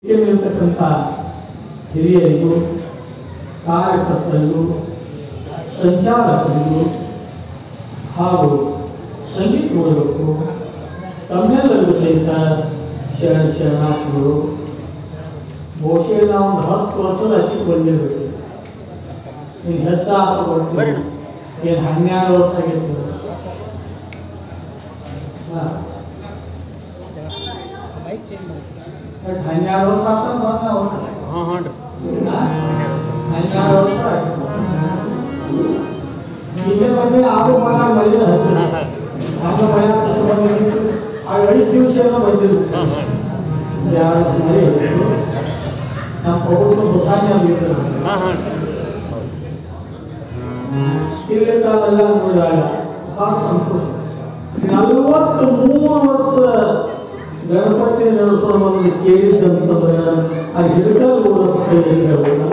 ಇಲ್ಲಿರ್ತಕ್ಕಂಥ ಹಿರಿಯರಿಗೂ ಕಾರ್ಯಕರ್ತರಿಗೂ ಸಂಚಾಲಕರಿಗೂ ಹಾಗೂ ಸಂಗೀತ ವರ್ಗಕ್ಕೂ ತಮ್ಮೆಲ್ಲರಿಗೂ ಸಹಿತ ಶರಣ ಶರಣಾರ್ಥಿಗಳು ಬಹುಶಃ ನಾವು ಒಂದು ಹತ್ತು ವರ್ಷದ ಹಚ್ಚಿ ಬಂದಿರ್ಬೇಕು ಈಗ ಹೆಚ್ಚಾಗ ಬರ್ತೀವಿ ಏನು ಹನ್ನೆರಡು ವರ್ಷ ಆಗೈತೆ ಹಾಂ ಬಟ್ ಹನ್ನೆರಡು ವರ್ಷ ಆಗ್ತದೆ ಬಂದ ಅವ್ರು ಹಾಂ ಹಾಂ ರೀ ಹನ್ನೆರಡು ವರ್ಷ ಆಯ್ತು. ಇಲ್ಲೇ ಬಂದ್ರೆ ಆರು ಮನ ಮಳೆ ಹತ್ತಿರ ಹಂಗ ಮಳೆ ಹತ್ತಿರ ಬಂದಿದ್ದು ಆ ಐದು ದಿವಸ ಏನೋ ಬಂದಿದ್ದು ಹಾಂ ಹಾಂ ಎರಡು ದಿವಸ ಮಳೆ ಹೊತ್ತಿತ್ತು ನಮ್ಮ ಪ್ರಭುತ್ವ ಬಸಾನೆ ಆಗಿತ್ತು ಹಾಂ ಹಾಂ ಇಲ್ಲಿಂದ ಅವೆಲ್ಲ ನೋಡಿದಾಗ ಬಹಳ ಸಂತೋಷ ನಲವತ್ತು ಮೂರು ವರ್ಷ ಗಣಪತಿ ನಡೆಸೋಣ ಒಂದು ಕೇಳಿದ್ದಂತಂದ್ರೆ ಆ ಹಿಡಕಲ್ ಓಡಪ್ಪ ಕೈಯಲ್ಲಿ ಹೇಳ್ಬೋದು.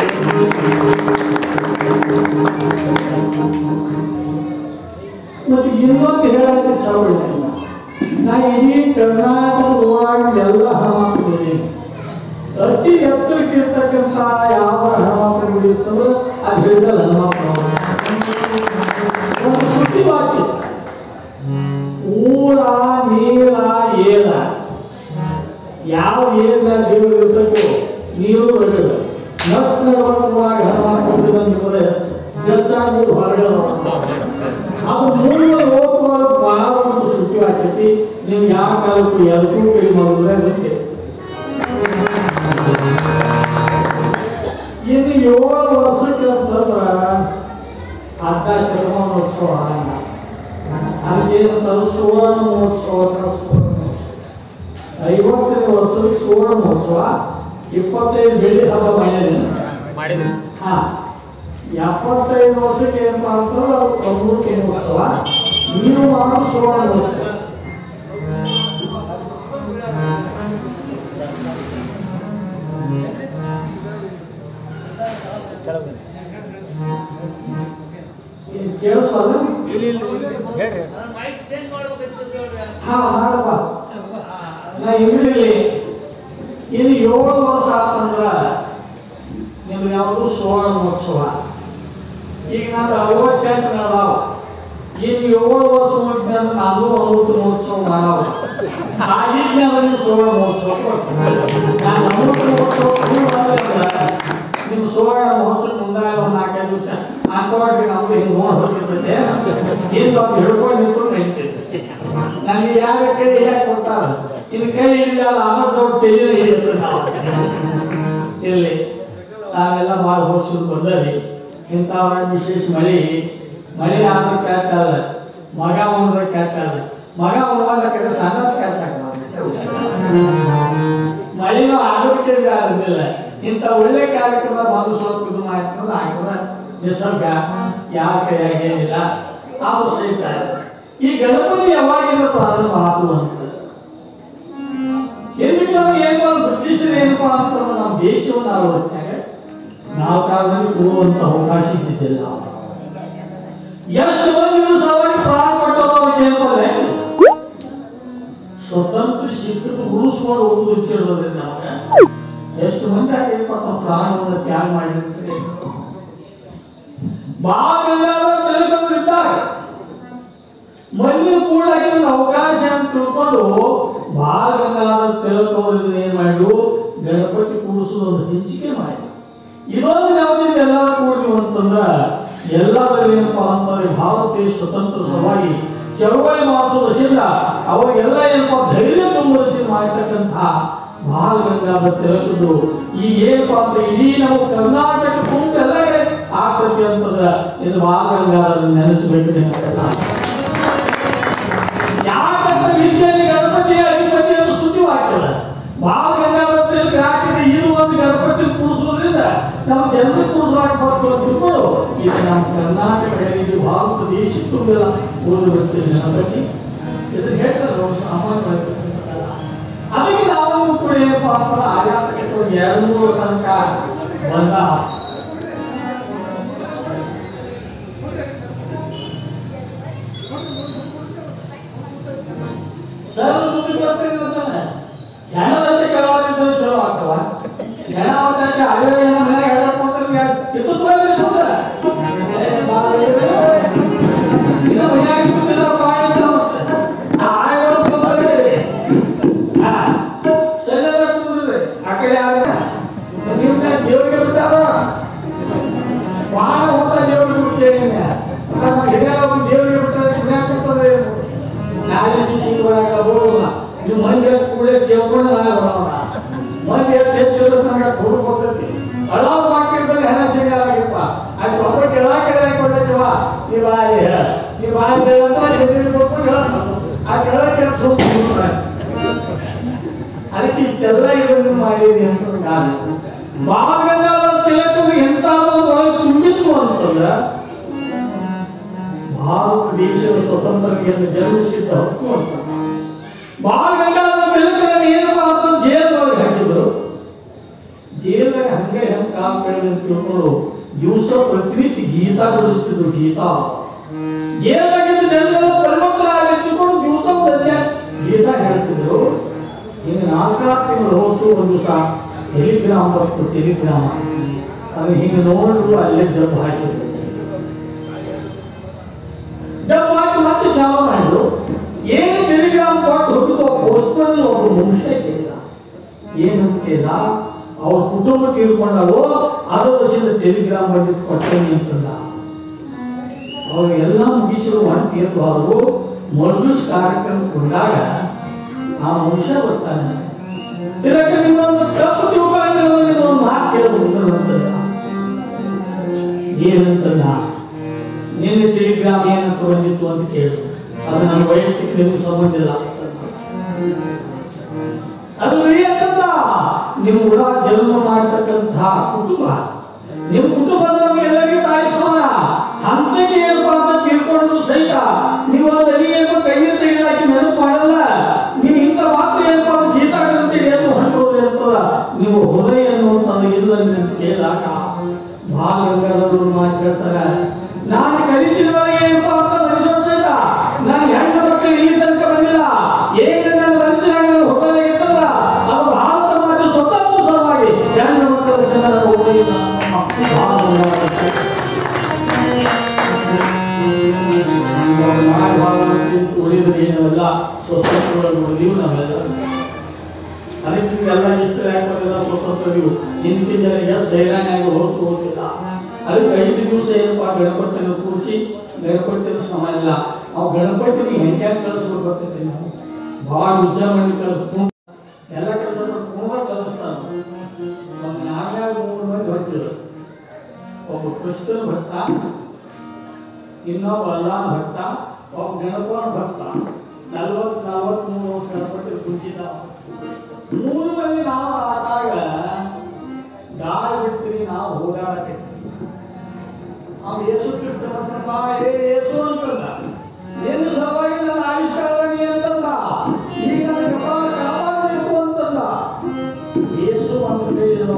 ಮತ್ತೆ ಇನ್ನೊಂದು ಹೇಳಕ್ಕೆ ಚಾವಡಿ ನಾ ಇಡೀ ಕರ್ನಾಟಕದ ಒಳಗೆ ಎಲ್ಲ ಹನುಮಂತನಿದ್ದೀನಿ ಅತಿ ಎತ್ತರಕ್ಕಿರ್ತಕ್ಕಂಥ ಯಾವ ಹನುಮಂತ ಗುಡಿ ಇತ್ತಂದ್ರೆ ಅದು ಹಿಡಕಲ್ ಹನುಮಂತ ಒಂದು ಸುದ್ದಿ ವಾಕ್ಯ ಊರ ನೀರ ಏರ ಯಾವ ಏರ್ನ ದೇವರು ಇರ್ತಕ್ಕೋ ನೀರು ಬರಲಿಲ್ಲ ನಟ್ ನಡುವಾಗ ಹನುಮಂತ ನಿಮ್ಮದೇ ಹೆಚ್ಚಾಗಿ ಹೊರಗಡೆ ಅದು ಮೂರು ಲೋಕಗಳು ಬಹಳ ಒಂದು ಸುದ್ದಿ ಆಕೈತಿ ನೀವು ಯಾವ ಕಾಲಕ್ಕೂ ಎಲ್ರೂ ಕೈ ಮಾಡಿದ್ರೆ ಅದಕ್ಕೆ ಇನ್ನು ಏಳು ವರ್ಷಕ್ಕೆ ಅಂತಂದ್ರೆ ಅರ್ಧ ಶತಮಾನೋತ್ಸವ ಅದಕ್ಕೇನು ಸುವರ್ಣ ಮಹೋತ್ಸವ ಅಂತ ಸುವರ್ಣ ಮಹೋತ್ಸವ ಐವತ್ತನೇ ವರ್ಷಕ್ಕೆ ಸುವರ್ಣ ಮಹೋತ್ಸವ ಇಪ್ಪತ್ತೈದು ಬೆಳ್ಳಿ ಹಬ್ಬ ಮಾಡಿದ್ದೇನೆ ಮಾಡಿದ್ರಿ ಹಾ ಎಪ್ಪತ್ತೈದು ವರ್ಷಕ್ಕೆ ಏನಪ್ಪ ಅಂತಂದ್ರೆ ಅದು ಪ್ರಮುಖ ಮಹೋತ್ಸವ ನೀವು ಮಾಡೋ ಸುವರ್ಣ ಮಹೋತ್ಸವ ಏನ್ ಕೇಳಿಸೋದ ಇಲ್ಲಿ ಇಲ್ಲಿ ಹೇಳ್ರಿ ಹಾ ಮಾಡಪ್ಪ ನಾ ಇಂಗ್ಲಿಲ್ಲಿ ಇನ್ನು ಏಳು ವರ್ಷ ಆತಂದ್ರ ನಿಮ್ಗೆ ಯಾವುದು ಸುವರ್ಣ ಮಹೋತ್ಸವ ಈಗ ನಾನು ಅರವತ್ತೆಂಟು ನಡಾವ ಇನ್ನು ಏಳು ವರ್ಷ ಮುಗಿದ ನಾನು ಅಮೃತ ಮಹೋತ್ಸವ ಮಾಡಾವ ಆಗಿದ್ಮೇಲೆ ನೀವು ಸುವರ್ಣ ಮಹೋತ್ಸವ ಕೊಡ್ತೀನಿ. ನಾನು ಅಮೃತ ಮಹೋತ್ಸವ ನಿಮ್ಮ ಸುವರ್ಣ ಮಹೋತ್ಸವ ಮುಂದಾಗ ಒಂದು ನಾಲ್ಕೈದು ದಿವಸ ಹಾಕೋವಾಗಿ ನಮ್ಗೆ ಹಿಂಗೆ ನೋಡಿ ಹೋಗಿರ್ತೈತೆ ಏನು ಅದು ಹಿಡ್ಕೊಂಡು ನಿಂತ್ಕೊಂಡು ನಡೀತೈತೆ ನನಗೆ ಯಾರ ಕೈ ಯಾಕೆ ಕೊಡ್ತಾರ ಇನ್ನು ಕೈ ಇಲ್ಲ ಆಮೇಲೆ ದೊಡ್ಡ ತೆಲಿನ ಇರ್ತದೆ ನಾವು ಇಲ್ಲಿ ನಾವೆಲ್ಲ ಭಾಳ ವರ್ಷದ ಬಂದರಿ ಇಂಥ ವಿಶೇಷ ಮಳೆ ಮಳೆ ಆದ್ರೆ ಕೇಳ್ತಾರ ಮಗ ಉಣ್ರೆ ಕೇಳ್ತಾರ ಮಗ ಉಣ್ಬೇಕಾದ್ರೆ ಸಣ್ಣ ಕೇಳ್ತಾರ ಮಳೆನೂ ಆರೋಗ್ಯ ಆಗೋದಿಲ್ಲ ಇಂಥ ಒಳ್ಳೆ ಕಾರ್ಯಕ್ರಮ ಬಂದು ಸ್ವಲ್ಪ ಇದು ಮಾಡ್ಕೊಂಡು ಹಾಕಿದ್ರೆ ನಿಸರ್ಗ ಯಾವ ಕೈಯಾಗ ಏನಿಲ್ಲ ಅದು ಸಹಿತ ಈ ಗಣಪತಿ ಯಾವಾಗಿಂದ ಪ್ರಾರಂಭ ಆದವು ಅಂತ ಎಲ್ಲಿ ನಮ್ಗೆ ಏನೋ ಬ್ರಿಟಿಷರು ಏನಪ್ಪಾ ಅಂತಂದ್ರೆ ನಮ್ಮ ದೇಶವನ್ನು ಆಳುವತ್ನಾಗ ನಾವು ಕಾಲದಲ್ಲಿ ಕೊಡುವಂತ ಅವಕಾಶ ಇದ್ದಿದ್ದಿಲ್ಲ ಎಷ್ಟು ಮಂದಿ ಸಲುವಾಗಿ ಪ್ರಾಣ ಕೊಟ್ಟವರು ಅವ್ರಿಗೆ ಏನಪ್ಪಲ್ಲ ಸ್ವತಂತ್ರ ಸಿಕ್ಕರು ಉಳಿಸ್ಕೊಂಡು ಹೋಗುದು ಹೆಚ್ಚಿರೋದ್ರಿಂದ ನಮಗೆ ಎಷ್ಟು ಮಂದಿ ಆಗೈತಪ್ಪ ತಮ್ಮ ಪ್ರಾಣವನ್ನು ತ್ಯಾಗ ಮಾಡಿರ್ತಾರೆ ಬಾಗಲಾದ ತಿಳ್ಕೊಂಡಿದ್ದಾರೆ ಮಂದಿ ಕೂಡ ಒಂದು ಅವಕಾಶ ಅಂತ ತಿಳ್ಕೊಂಡು ಬಾಲಗಂಗಾಧರ ತಿಲಕ್ ಅವರು ಏನ್ ಮಾಡಿದ್ರು ಗಣಪತಿ ಕೂಡಿಸೋದು ಒಂದು ಹಂಚಿಕೆ ಮಾಡಿ ಇದೊಂದು ಯಾವುದೇ ಎಲ್ಲ ಕೂಡಿದ್ವು ಅಂತಂದ್ರ ಎಲ್ಲರಲ್ಲಿ ಏನಪ್ಪಾ ಅಂತಂದ್ರೆ ಭಾರತ ದೇಶ ಸ್ವತಂತ್ರ ಸಲುವಾಗಿ ಚಳವಳಿ ಮಾಡಿಸೋದ್ರಿಂದ ಅವಾಗೆಲ್ಲ ಏನಪ್ಪಾ ಧೈರ್ಯ ತುಂಬಿಸಿ ಮಾಡತಕ್ಕಂಥ ಬಾಲಗಂಗಾಧರ ತಿಲಕದ್ದು ಈಗ ಏನಪ್ಪಾ ಅಂದ್ರೆ ಇಡೀ ನಮ್ಮ ಕರ್ನಾಟಕ ತುಂಬೆಲ್ಲ ಆಗ್ತದೆ ಅಂತಂದ್ರೆ ಇದು ಬಾಲಗಂಗಾಧರ ನೆನೆಸಬೇಕು ಯಾಕಂದ್ರೆ ವಿದ್ಯೆಯಲ್ಲಿ ಗಣಪತಿಯ ಅಧಿಪತಿಯನ್ನು ಸುದ್ದಿವಾಗ್ತದೆ ಬಾಲ ಗಂಗಾಧರ ಹಾಕಿದ್ರೆ ಇದು ಒಂದು ಗಣಪತಿ ಕೂಡಿಸೋದ್ರಿಂದ ನಮ್ಮ ಜನರು ಕೂಡಿಸಲಾಕ ಬರ್ತು ಅಂತ ತಿಳ್ಕೊಂಡು ಇದು ನಮ್ಮ ಕರ್ನಾಟಕ ಇದು ಭಾರತ ದೇಶ ತುಂಬೆಲ್ಲ ಉಳಿದು ಬರ್ತೀವಿ ಗಣಪತಿ ಇದನ್ನ ಹೇಳ್ತಾರೆ ಅವ್ರು ಸಾಮಾನ್ಯವಾಗಿ ಅದಕ್ಕೆ ನಾವು ಕೂಡ ಏನಪ್ಪಾ ಅಂತಂದ್ರೆ ಆಘಾತಕ್ಕೆ ಒಂದು ಎರಡು ಮೂರು ಸರ್ಕಾರ ಬಂದ ಸರ್ ಮುಂದೆ ಬರ್ತೀನಿ ಅಂತಾನೆ ಜನರಂತೆ ಕೆಲವರಿಂದ ಚಲೋ ಆಗ್ತವ ಹೆಣ ಅವತ್ತಕ್ಕೆ ಅದೇ ಏನೋ ಮೇಲೆ ಹೇಳ್ಕೊಂಡ್ರೆ ಎತ್ತು ತೋರಿಸ್ಕೊಂಡ್ರೆ ಇನ್ನು ಮನೆಯಾಗಿ ಕೂತಿದ್ರೆ ಬಾಯಿ ಅಂತ ಆ ಆಳುಗಳು ಬಂದ್ರೆ ಆ ಸರಿಯಾದ ಕೂತ್ರೆ ಆ ಕಡೆ ಆಗ ನೀವು ದೇವರಿಗೆ ಬಿಟ್ಟಾರ ಬಾಳ ಹೋದ ದೇವರಿಗೆ ಬಿಡ್ತೇನೆ ನಮ್ಮ ಹಿರಿಯರ ಒಂದು ದೇವರಿಗೆ ಬಿಟ್ಟರೆ ಪುಣ್ಯ ಕೊಡ್ತದೆ ನಾಳೆ ಬಿಸಿ ಒಳಗ ಹೋಗಲ್ಲ ನೀವು ಮಂದಿ ಕೂಡ ಕೇಳ್ಕೊಂಡು ನಾಳೆ ಬರೋಣ ಮಂದಿ ಹೆಚ್ಚು ನನಗೆ ಕೊಡು ಕೊಡ್ತೈತಿ ಹಳ ಬಾಕಿರ್ದಲ್ಲಿ ಹಣ ಸಿಗಲಾಗಿಪ್ಪ ಅದು ಒಬ್ಬ ಕೆಳ ಕೆಳ ಕೊಡ್ತೈತಿವ ನೀವು ಆಗಿ ಹೇಳ ನೀವು ಆಗಿ ಹೇಳಂತ ಎದುರು ಕೊಟ್ಟು ಹೇಳ ಆ ಕೆಳ ಕೆಳ ಸುಮ್ಮನೆ ಅದಕ್ಕೆ ಇಷ್ಟೆಲ್ಲ ಇದನ್ನು ಮಾಡಿದೆ ಅಂತ ನಾನು ಬಾಲಗಂಗಾಧರ ತಿಲಕರು ಎಂತ ಒಳಗೆ ತುಂಬಿತ್ತು ಅಂತಂದ್ರೆ ಭಾರತ ದೇಶದ ಸ್ವತಂತ್ರತೆಯನ್ನು ಜನ್ಮಿಸಿದ್ದ ಹಕ್ಕು ಅಂತ ಬಾಲಗಂಗಾಧರ ತಿಲಕರನ್ನು ಏನಪ್ಪ ಅಂತ ಜೈಲೊಳಗೆ ಹಾಕಿದ್ರು ಜೈಲಾಗ ಹಂಗೆ ಹೆಂಗೆ ಕಾಲ್ ಕಳೆದ ಅಂತ ತಿಳ್ಕೊಂಡು ದಿವಸ ಪ್ರತಿನಿತ್ಯ ಗೀತಾ ಕಲಿಸ್ತಿದ್ರು ಗೀತಾ ಜೈಲಾಗಿದ್ದ ಜನರೆಲ್ಲ ಪರಿವರ್ತನೆ ಆಗಿ ತಿಳ್ಕೊಂಡು ದಿವಸ ಒಂದು ಗೀತಾ ಹೇಳ್ತಿದ್ರು ಇನ್ನು ನಾಲ್ಕಾರು ತಿಂಗಳು ಹೋತು ಒಂದು ದಿವಸ ಟೆಲಿಗ್ರಾಮ್ ಬರ್ತು ಟೆಲಿಗ್ರಾಮ್ ಅದು ಹಿಂಗೆ ನೋಡಿದ್ರು ಅಲ್ಲೇ ಡಬ್ಬು ಹಾಕಿದ್ರು ಡಬ್ಬು ಹಾಕಿ ಮತ್ತೆ ಚಾಲು ಮಾಡಿದ್ರು ಏನು ಟೆಲಿಗ್ರಾಮ್ ಕೊಟ್ಟು ಹೋಗಿದ್ದು ಪೋಸ್ಟಲ್ಲಿ ಒಬ್ಬ ಮನುಷ್ಯ ಕೇಳಿದ ಏನು ಕೇಳಿದ ಅವ್ರ ಕುಟುಂಬ ತೀರ್ಕೊಂಡಾಗೋ ಅದು ವರ್ಷದ ಟೆಲಿಗ್ರಾಮ್ ಬಂದಿದ್ದು ಕೊಡ್ತೇನೆ ಅಂತಂದ ಅವ್ರಿಗೆಲ್ಲ ಮುಗಿಸಿದ್ರು ಒಂಟಿ ಎದ್ದು ಅವರು ಮಲ್ಗುಸ್ ಕಾರ್ಯಕ್ರಮ ಕೊಂಡಾಗ ಆ ಮನುಷ್ಯ ಬರ್ತಾನೆ ಇದಕ್ಕೆ ನಿಮ್ಮೊಂದು ತಪ್ಪು ತಿಳ್ಕೊಂಡ್ರೆ ಒಂದು ಮಾತು ಕೇಳಬಹುದು ಅಂತಂದ ಏನಂತಂದ ನಿನ್ನೆ ಟೆಲಿಗ್ರಾಮ್ ಏನಂತ ಬಂದಿತ್ತು ಅಂತ ಕೇಳು ಅದು ನನ್ನ ವೈಯಕ್ತಿಕ ನಿಮ್ಗೆ ಸಂಬಂಧ ಇಲ್ಲ ಅಲ್ರಿ ಅಂತಂದ ನಿಮ್ಮ ಕೂಡ ಜನ್ಮ ಮಾಡ್ತಕ್ಕಂಥ ಕುಟುಂಬ ನಿಮ್ಮ ಕುಟುಂಬದ ಎಲ್ಲರಿಗೂ ತಾಯಿ ಸಮಾನ ಹಂತಕ್ಕೆ ಏನಪ್ಪ ಅಂತ ತಿಳ್ಕೊಂಡು ಸಹಿತ ನೀವು ಒಂದು ಅಡಿಗೆಯನ್ನು ಕೈಗೆ ತೆಗೆದಾಕಿ ನೆನಪು ಮಾಡಲ್ಲ ನೀವು ಇಂಥ ಮಾತು ಏನಪ್ಪ ಅಂತ ಗೀತಾ ಗ್ರಂಥಿಗೆ ಏನು ಹೊಂಟೋದ್ರಿ ಅಂತಲ್ಲ ನೀವು ಹೃದಯ ಅನ್ನುವಂಥದ್ದು ಇಲ್ಲ ಅಂತ ಕೇಳಿದಾಗ ಭಾಳ ಗಂಗಾಧರರು ಮಾತು ಕೇಳ್ತಾರೆ ನಾನು ಕಲಿಸಿದೊಳಗೆ ಏನಪ್ಪ ಅಂತ ಮನುಷ್ಯ ಸಹಿತ ನಾನು ಹೆಣ್ಣು ಮಕ್ಕಳು ಇಲ್ಲಿ ತನಕ ಬಂದಿಲ್ಲ ಏಕ ನನ್ನ ಮನುಷ್ಯನಾಗಿ ಹೊಟ್ಟೆ ಇರ್ತಲ್ಲ ಅದು ಭಾರತ ಮಾತು ಸ್ವತಂತ್ರ ಸಲುವಾಗಿ ಹೆಣ್ಣು ಮಕ್ಕಳ ಸಹ ಹೋಗಲಿಲ್ಲ ಉಳಿದ್ರೆ ಏನಲ್ಲ ಸ್ವತಂತ್ರವಾಗಿ ಉಳಿದೀವಿ ನಾವೆಲ್ಲ ಅದಕ್ಕೆ ಎಲ್ಲ ಎಷ್ಟು ಯಾಕಂದ್ರೆ ಸ್ವತಂತ್ರ ನೀವು ಹಿಂದಿನ ಜನ ಎಷ್ಟು ಧೈರ್ಯನಾಗಿ ಹೋಗ್ತು ಹೋಗಿಲ್ಲ ಅದಕ್ಕೆ ಐದು ದಿವಸ ಏನಪ್ಪ ಗಣಪತಿನ ಕೂರಿಸಿ ಗಣಪತಿನ ಸಮ ಇಲ್ಲ ನಾವು ಗಣಪತಿನ ಹೆಂಗೆ ಕಳಿಸ್ಬೇಕು ಬರ್ತೈತಿ ನಾವು ಭಾಳ ಉಜ್ಜ ಮಾಡಿ ಕಳಿಸ್ಕೊಂಡು ಎಲ್ಲ ಕೆಲಸ ಮಾಡ್ಕೊಂಡು ಕಲಿಸ್ತಾನೆ ಒಂದು ನಾಲ್ಕು ಮೂರು ಮಂದಿ ಹೊಟ್ಟಿರು ಒಬ್ಬ ಕೃಷ್ಣನ ಭಕ್ತ ಇನ್ನೊಬ್ಬ ಅಲ್ಲ ಭಕ್ತ ಒಬ್ಬ ಗಣಪನ ಭಕ್ತ ನಲ್ವತ್ತು ನಲ್ವತ್ಮೂರು ವರ್ಷ ಗಣಪತಿ ಕುಣಿಸಿದ ಮೂರು ಮಂದಿ ನಾವು ಆದಾಗ ಗಾಳಿ ಬಿಡ್ತೀವಿ ನಾವು ಓಡಾಡಕ್ಕೆ ಅವ್ನು ಯೇಸು ಕ್ರಿಸ್ತ ಬಂದ ಏ ಯೇಸು ಅಂತಂದ ನಿನ್ನ ಸಲುವಾಗಿ ನನ್ನ ಆವಿಷ್ಕಾರವಾಗಿ ಅಂತಂದ ಈಗ ನನ್ನ ಕಪಾಲ ಕಾಪಾಡಬೇಕು ಅಂತಂದ ಯೇಸು ಒಂದು ಕೈ ಇರೋ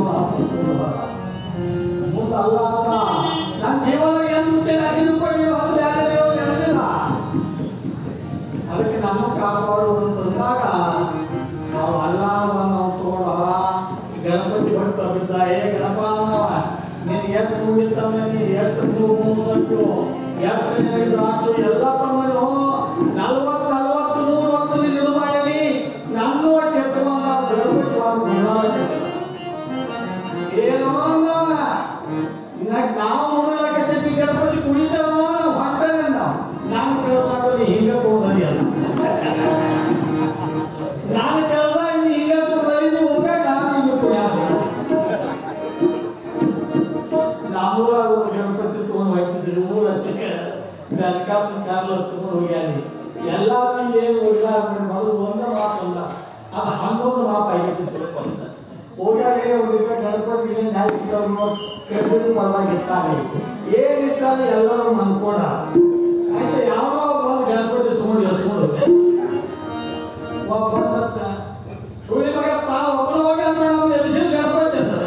ಮುಂದೆ ಅಲ್ಲ ಅಲ್ಲ ನನ್ನ ಜೀವನ ಏನು ನಾನು ಕೊಡಿ ಒಂದು ಬೇರೆ ದೇವರು ನೆನಪಿಲ್ಲ ಅದಕ್ಕೆ ನಮ್ಮ ಕಾಪಾಡು ಬಂದಾಗ ನಾವು ಅಲ್ಲಾವನ್ನು ನಾವು ತಗೊಂಡವ ಗಣಪತಿ ಭಟ್ಟ ಬಿದ್ದ ಏ ಗಣಪ ಅನ್ನವ ನೀನು ಎತ್ತು ಮುಗಿತಮ್ಮ ನೀ ಎತ್ತು ಮೂಸಕ್ಕು ಎತ್ತು ನಿನಗೆ ಆಚು ಎಲ್ಲ ತಮ್ಮನು ನಲ್ವತ್ತು ನಲ್ವತ್ತು ಮೂರು ವರ್ಷ ನೀನು ಮಾಡಿ ನನ್ನ ಒಟ್ಟು ಎತ್ತುವಂತ ಗಣಪತಿ ವಾದ ಏನೋ ಅಂದವ ಇನ್ನಾಗ ನಾವು ನೋಡಲಾಕತ್ತೀವಿ ಗಣಪತಿ ಕುಣಿತೇವ ಹೊಂಟೇನೆ ನಾವು ನಮ್ಮ ಕೆಲಸ ಆಗೋದು ಹಿಂಗೆ ಕೊಡೋದು ಅಲ್ಲ ನಾನು ಕೆಲಸ ಈಗ ಕೊಡೋದು ಹೋಗ ನಾನು ಈಗ ಕುಣಿಯೋದು ನಮ್ಮೂರಾಗ ಒಂದು ಗಣಪತಿ ತಗೊಂಡು ಹೋಗ್ತಿದ್ರು ಊರ ಹಚ್ಚಕ್ಕೆ ಗಣಕಪ್ಪ ಕಾರ್ಲ ತಗೊಂಡು ಹೋಗ್ಯಾನಿ ಎಲ್ಲ ಏನು ಹೋಗಿಲ್ಲ ಮೊದಲು ಒಂದೇ ಮಾತು ಅಂದ ಅದು ಹನ್ನೊಂದು ಮಾತು ಆಗೈತಿ ತಿಳ್ಕೊಂಡ ಹೋಗ್ಯಾಗ ಹೋಗಿದ್ದ ಗಣಪತಿ ನಾಲ್ಕು ಕೆಟ್ಟದ್ದು ಪರವಾಗಿರ್ತಾನೆ ಏನಿರ್ತಾನೆ ಎಲ್ಲರೂ ಅನ್ಕೊಂಡ ಆಯ್ತು ಯಾವ ಬಂದು ಗಣಪತಿ ತಗೊಂಡು ಎತ್ಕೊಂಡು ಒಬ್ಬ ಬಂದತ್ತ ಸುಳಿ ಮಗ ತಾವು ಒಬ್ಬನ ಹೋಗ್ಯಾನ ನಾವು ಎಲ್ಲಿಸಿದ ಗಣಪತಿ ಅಂತ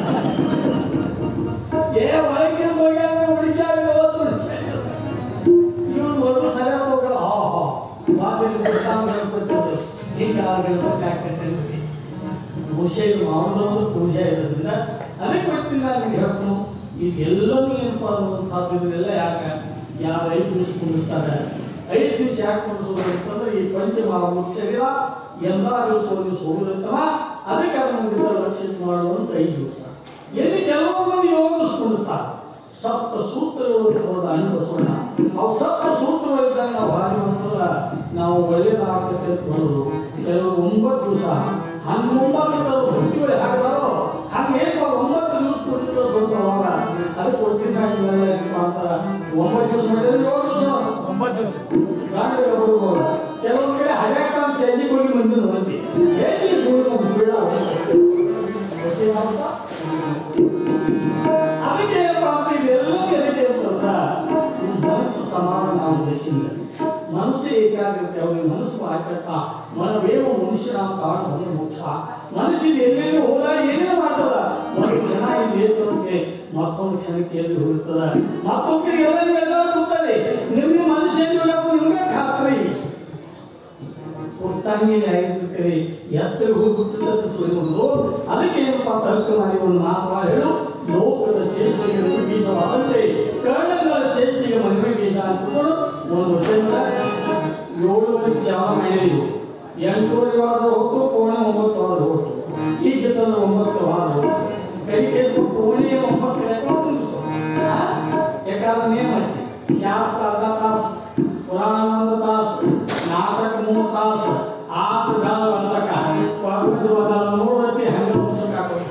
ಏ ಒಳಗೆ ಹೋಗ್ಯಾನ ಹುಡುಕ್ಯಾಗ ಹೋದ್ರು ಇವ್ರು ಮೊದಲು ಸರಿಯಾದ ಹೋಗಲ್ಲ ಹಾ ಹಾ ಮಾತಿನ ಗಣಪತಿ ಹಿಂಗ ಗಣಪತಿ ಹಾಕಿ ಪುರುಷ ಇದು ಮಾವನವರು ಪುರುಷ ಇರೋದ್ರಿಂದ ಅದಕ್ಕೆ ಬರ್ತೀನಿ ನಾನು ಹೇಳ್ತೀನಿ ಇದೆಲ್ಲನೂ ಏನಪ್ಪ ಅನ್ನುವಂಥದ್ದು ಇದನ್ನೆಲ್ಲ ಯಾಕೆ ಯಾರು ಐದು ದಿವಸ ಕುಂದಿಸ್ತಾರೆ ಐದು ದಿವಸ ಯಾಕೆ ಕುಂದಿಸೋದು ಅಂತಂದ್ರೆ ಈ ಪಂಚಮಹಾಭೂತ ಶರೀರ ಎಲ್ಲ ದಿವಸ ಒಂದು ದಿವಸ ಹೋಗುತ್ತವ ಅದಕ್ಕೆ ಅದನ್ನು ರಕ್ಷಿತ ಮಾಡುವಂತ ಐದು ದಿವಸ ಎಲ್ಲಿ ಕೆಲವೊಂದು ಏಳು ದಿವಸ ಕುಂದಿಸ್ತಾರೆ ಸಪ್ತ ಸೂತ್ರಗಳು ಅನುಭವಿಸೋಣ ಅವು ಸಪ್ತ ಸೂತ್ರಗಳಿದ್ದಾಗ ನಾವು ಹಾಗೆ ಅಂತಂದ್ರೆ ನಾವು ಒಳ್ಳೆಯದಾಗ್ತದೆ ಅಂತ ಬರೋದು ಕೆಲವರು ಒಂಬತ್ತು ದಿವಸ ಹನ್ನೊಂಬತ್ತು ಹೊತ್ತಿಗಳು ಹಾಕಿದಾರೋ ಹಂಗೆ ಏನು ಒಂಬತ್ತು ದಿವಸ ಕೊಟ್ಟಿರೋ ಸ್ವಲ್ಪ ಅವಾಗ ಅದಕ್ಕೆ ಕೊಟ್ಟಿದ್ದ ಅಂತಾರೆ ಒಂಬತ್ತು ದಿವಸ ಮಾಡಿದ್ರೆ ಏಳು ದಿವಸ ಒಂಬತ್ತು ಗಾಡಿ ಹೋಗ್ಬೋದು ಕೆಲವು ಕಡೆ ಹರ್ಯಾಕ ಚಂದಿ ಹೋಗಿ ಮಂದಿ ನೋಡ್ತಿ ಹೇಗೆ ಹೋಗಿ ಬೀಳ ಅದಕ್ಕೆ ಏನಪ್ಪ ಅಂದ್ರೆ ಇದೆಲ್ಲ ಎದಕ್ಕೆ ಅಂತಂದ್ರ ಮನಸ್ಸು ಸಮಾಧಾನ ನಾವು ದೇಶದಿಂದ ಮನಸ್ಸು ಏಕಾಗ್ರತೆ ಅವನಿಗೆ ಮನಸ್ಸು ಆಕಟ್ಟ ಮನವೇವ ಮನುಷ್ಯನ ಕಾಣ ಒಂದು ಮೋಕ್ಷ ಮನಸ್ಸಿಗೆ ಎಲ್ಲೆಲ್ಲಿ ಹೋದಾಗ ಏನೇನು ಮಾಡ್ತದ ಒಂದು ಚೆನ್ನಾಗಿ ಏರ್ತದಕ್ಕೆ ಮತ್ತೊಂದು ಕ್ಷಣಕ್ಕೆ ಎಲ್ಲಿ ಹೋಗ್ತದ ಮತ್ತೊಬ್ಬ ಎಲ್ಲ ಎಲ್ಲ ಕೂತಾರೆ ನಿಮ್ಮ ಮನುಷ್ಯನಿಲ್ಲ ನಿಮ್ಗೆ ಖಾತ್ರಿ ಒಟ್ಟಾಗಿ ಆಗಿರ್ತೀರಿ ಎತ್ತರ ಹೋಗ್ಬಿಟ್ಟಿದ್ದ ಸುಳಿಯುವುದು ಅದಕ್ಕೆ ಏನಪ್ಪ ತರ್ಕ ಮಾಡಿ ಒಂದು ಮಾತು ಹೇಳು ಲೋಕದ ಚೇಷ್ಟೆಗೆ ಬೀಜವಾದಂತೆ ಕರ್ಣಗಳ ಚೇಷ್ಟೆಗೆ ಮಹಿಮೆ ಬೀಜ ಅಂತಕೊಂಡು ಒಂದು ವಚನ ಏಳುವರೆ ಚಾವ ಮಾಡಿದ್ರು ಎಂಟೂವರೆ ವಾರ ಹೊತ್ತು ಕೋಣೆ ಒಂಬತ್ತು ವಾರ ಹೊತ್ತು ಈಗ ತಂದ್ರೆ ಒಂಬತ್ತು ವಾರ ಹೊತ್ತು ಕೈಗೆ ಕೋಣೆ ಒಂಬತ್ತು ಯಾಕಂದ್ರೆ ಮುಗಿಸು ಯಾಕಂದ್ರೆ ಏನು ಮಾಡ್ತೀವಿ ಶಾಸ್ತ್ರ ಅರ್ಧ ತಾಸು ಪುರಾಣ ಒಂದು ತಾಸು ನಾಟಕ ಮೂರು ತಾಸು ಆರು ಗಾಲ ಅಂತಕ ಪರ್ವತ ಬದಲ ನೋಡತಿ ಹಂಗ ಮುಸುಕ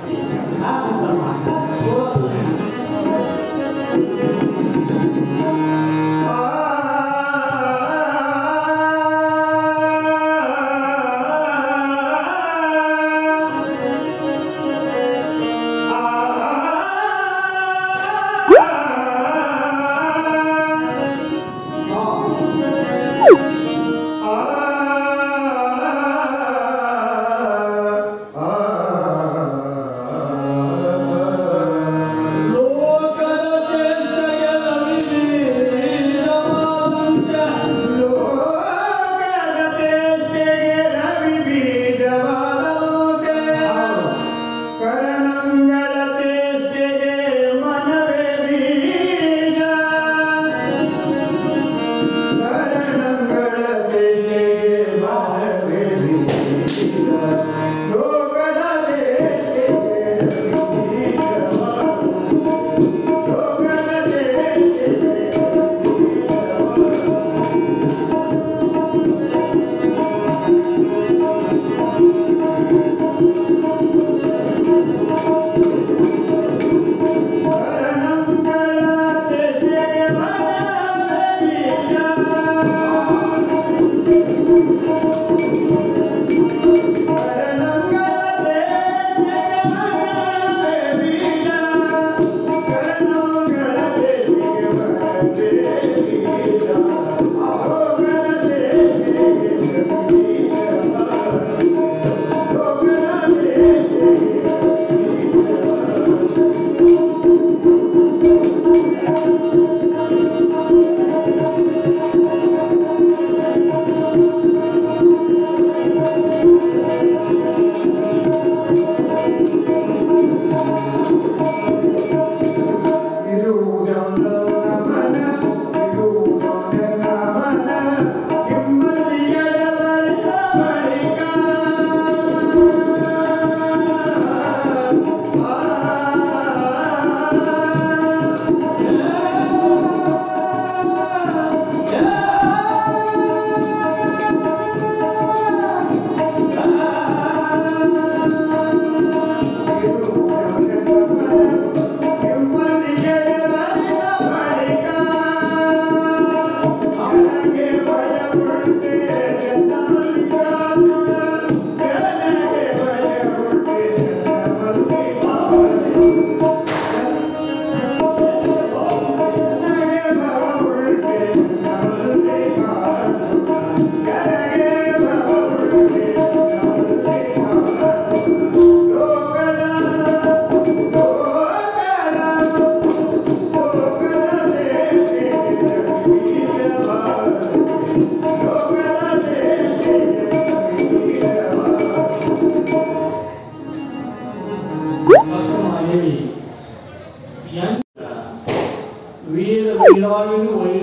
ಲೋಕದ ಚೇಷ್ಟೆಗೆ ರವಿಬೀಜವಾದಂತೆ ಕರಣಗಳ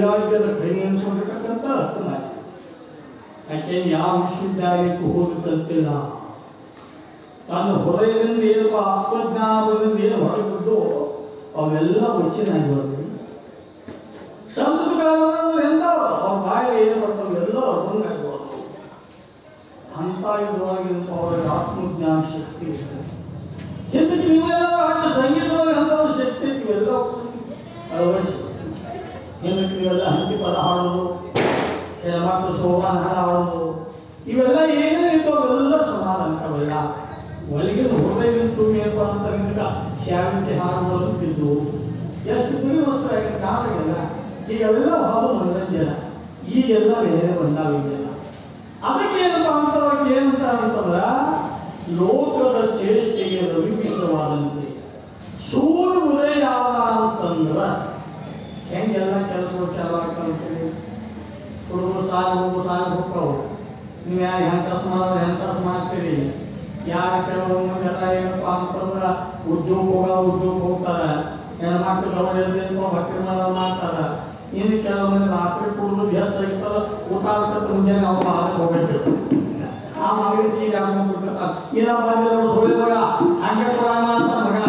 ವೈರಾಗ್ಯದ ಕೈ ಅನ್ಸ್ಕೊಂಡಿರ್ತಕ್ಕಂಥ ರತ್ನ ಯಾಕೆ ಯಾವ ವಿಶ್ವವಿದ್ಯಾಲಯಕ್ಕೂ ಹೋಗಿ ಕಲ್ತಿಲ್ಲ ತನ್ನ ಹೃದಯದಿಂದ ಏನು ಆತ್ಮಜ್ಞಾನದಿಂದ ಏನು ಹೊರಬಿದ್ದು ಅವೆಲ್ಲ ವಚನಾಗಿ ಬರ್ತವೆ ಸಂಸ್ಕೃತಗಳು ಎಂತ ಅವ್ರ ಬಾಯಿಗೆ ಏನು ಬರ್ತವೆ ಎಲ್ಲ ಅರ್ಥಂಗಾಗಿ ಬರ್ತವೆ ಅಂತ ಇದ್ರೊಳಗಿನ ಅವರಿಗೆ ಆತ್ಮಜ್ಞಾನ ಶಕ್ತಿ ಇದೆ ಹಿಂದಕ್ಕೆ ನೀವೆಲ್ಲ ಹಾಗೆ ಸಂಗೀತದಲ್ಲಿ ಅಂತ ಶಕ್ತಿ ಐತಿ ಇವೆಲ್ಲ ಅಳವಡಿಸಿ ಹಿಂದಕ್ಕೆ ನೀವೆಲ್ಲ ಹಂತಿ ಪದ ಹಾಡೋದು ಹೆಣ್ಮಕ್ಳು ಸೋಮಾನ ಹಾಡೋದು ಇವೆಲ್ಲ ಏನೇನು ಇತ್ತು ಅವೆಲ್ಲ ಸಮಾಧಾನ ಅವೆಲ್ಲ ಒಳಗಿನ ಹೃದಯದಿಂದ ತುಂಬಿ ಏನಪ್ಪ ಅಂತ ನಿಮ್ಗೆ ಶಾವಂತಿ ಹಾಡುಗಳು ಬಿದ್ದು ಎಷ್ಟು ಗುರಿ ವಸ್ತು ಆಗಿನ ಕಾಲಾಗೆಲ್ಲ ಈಗೆಲ್ಲ ಹಾಡು ಮನರಂಜನ ಈಗೆಲ್ಲ ಬೇರೆ ಬಂದಾವ ಈಗೆಲ್ಲ ಅದಕ್ಕೆ ಏನಪ್ಪ ಅಂತ ಅವ್ರಿಗೆ ಏನಂತ ಅಂತಂದ್ರ ಲೋಕದ ಚೇಷ್ಟೆಗೆ ರವಿಬೀಜವಾದಂತೆ ಸೂರ್ಯ ಉದಯ ಆದ ಅಂತಂದ್ರ ಹೆಂಗೆಲ್ಲ ಕೆಲಸಗಳು ಚಾಲು ಆಗ್ತಾವಂತೇಳಿ ಹುಡುಗರು ಸಾಲ ಹೋಗು ಸಾಲ ಹೋಗ್ತಾವು ನೀವು ಯಾರು ಹೆಂಕಸ್ ಮಾಡಿದ್ರೆ ಹೆಂಕಸ್ ಮಾಡ್ತೀರಿ ಯಾರ ಕೆಲವೊಮ್ಮೆ ಎಲ್ಲ ಏನಪ್ಪ ಅಂತಂದ್ರೆ ಉದ್ಯೋಗ ಹೋಗ ಉದ್ಯೋಗ ಹೋಗ್ತಾರೆ ಹೆಣ್ಮಕ್ಳು ಗೌರವ ಭಕ್ತಿ ಮಾಡೋದು ಮಾಡ್ತಾರೆ ಇನ್ನು ಕೆಲವೊಮ್ಮೆ ರಾತ್ರಿ ಕುಡಿದು ಹೆಚ್ಚಾಗಿತ್ತಲ್ಲ ಊಟ ಆಗ್ತದೆ ಮುಂಜಾನೆ ಅವ್ರು ಹಾಕಿ ಹೋಗ್ಬಿಟ್ಟಿರ್ತಾರೆ ಆ ಮಗಳಿಗೆ ಈಗ ಹಾಕೊಂಡ್ಬಿಟ್ಟಿರ್ತಾರೆ ಇನ್ನ ಬಂದಿರೋ ಸುಳ್ಳಿ ಮಗ ಹಂಗೆ ಕೂಡ ಮಾಡ್ತಾನೆ ಮಗ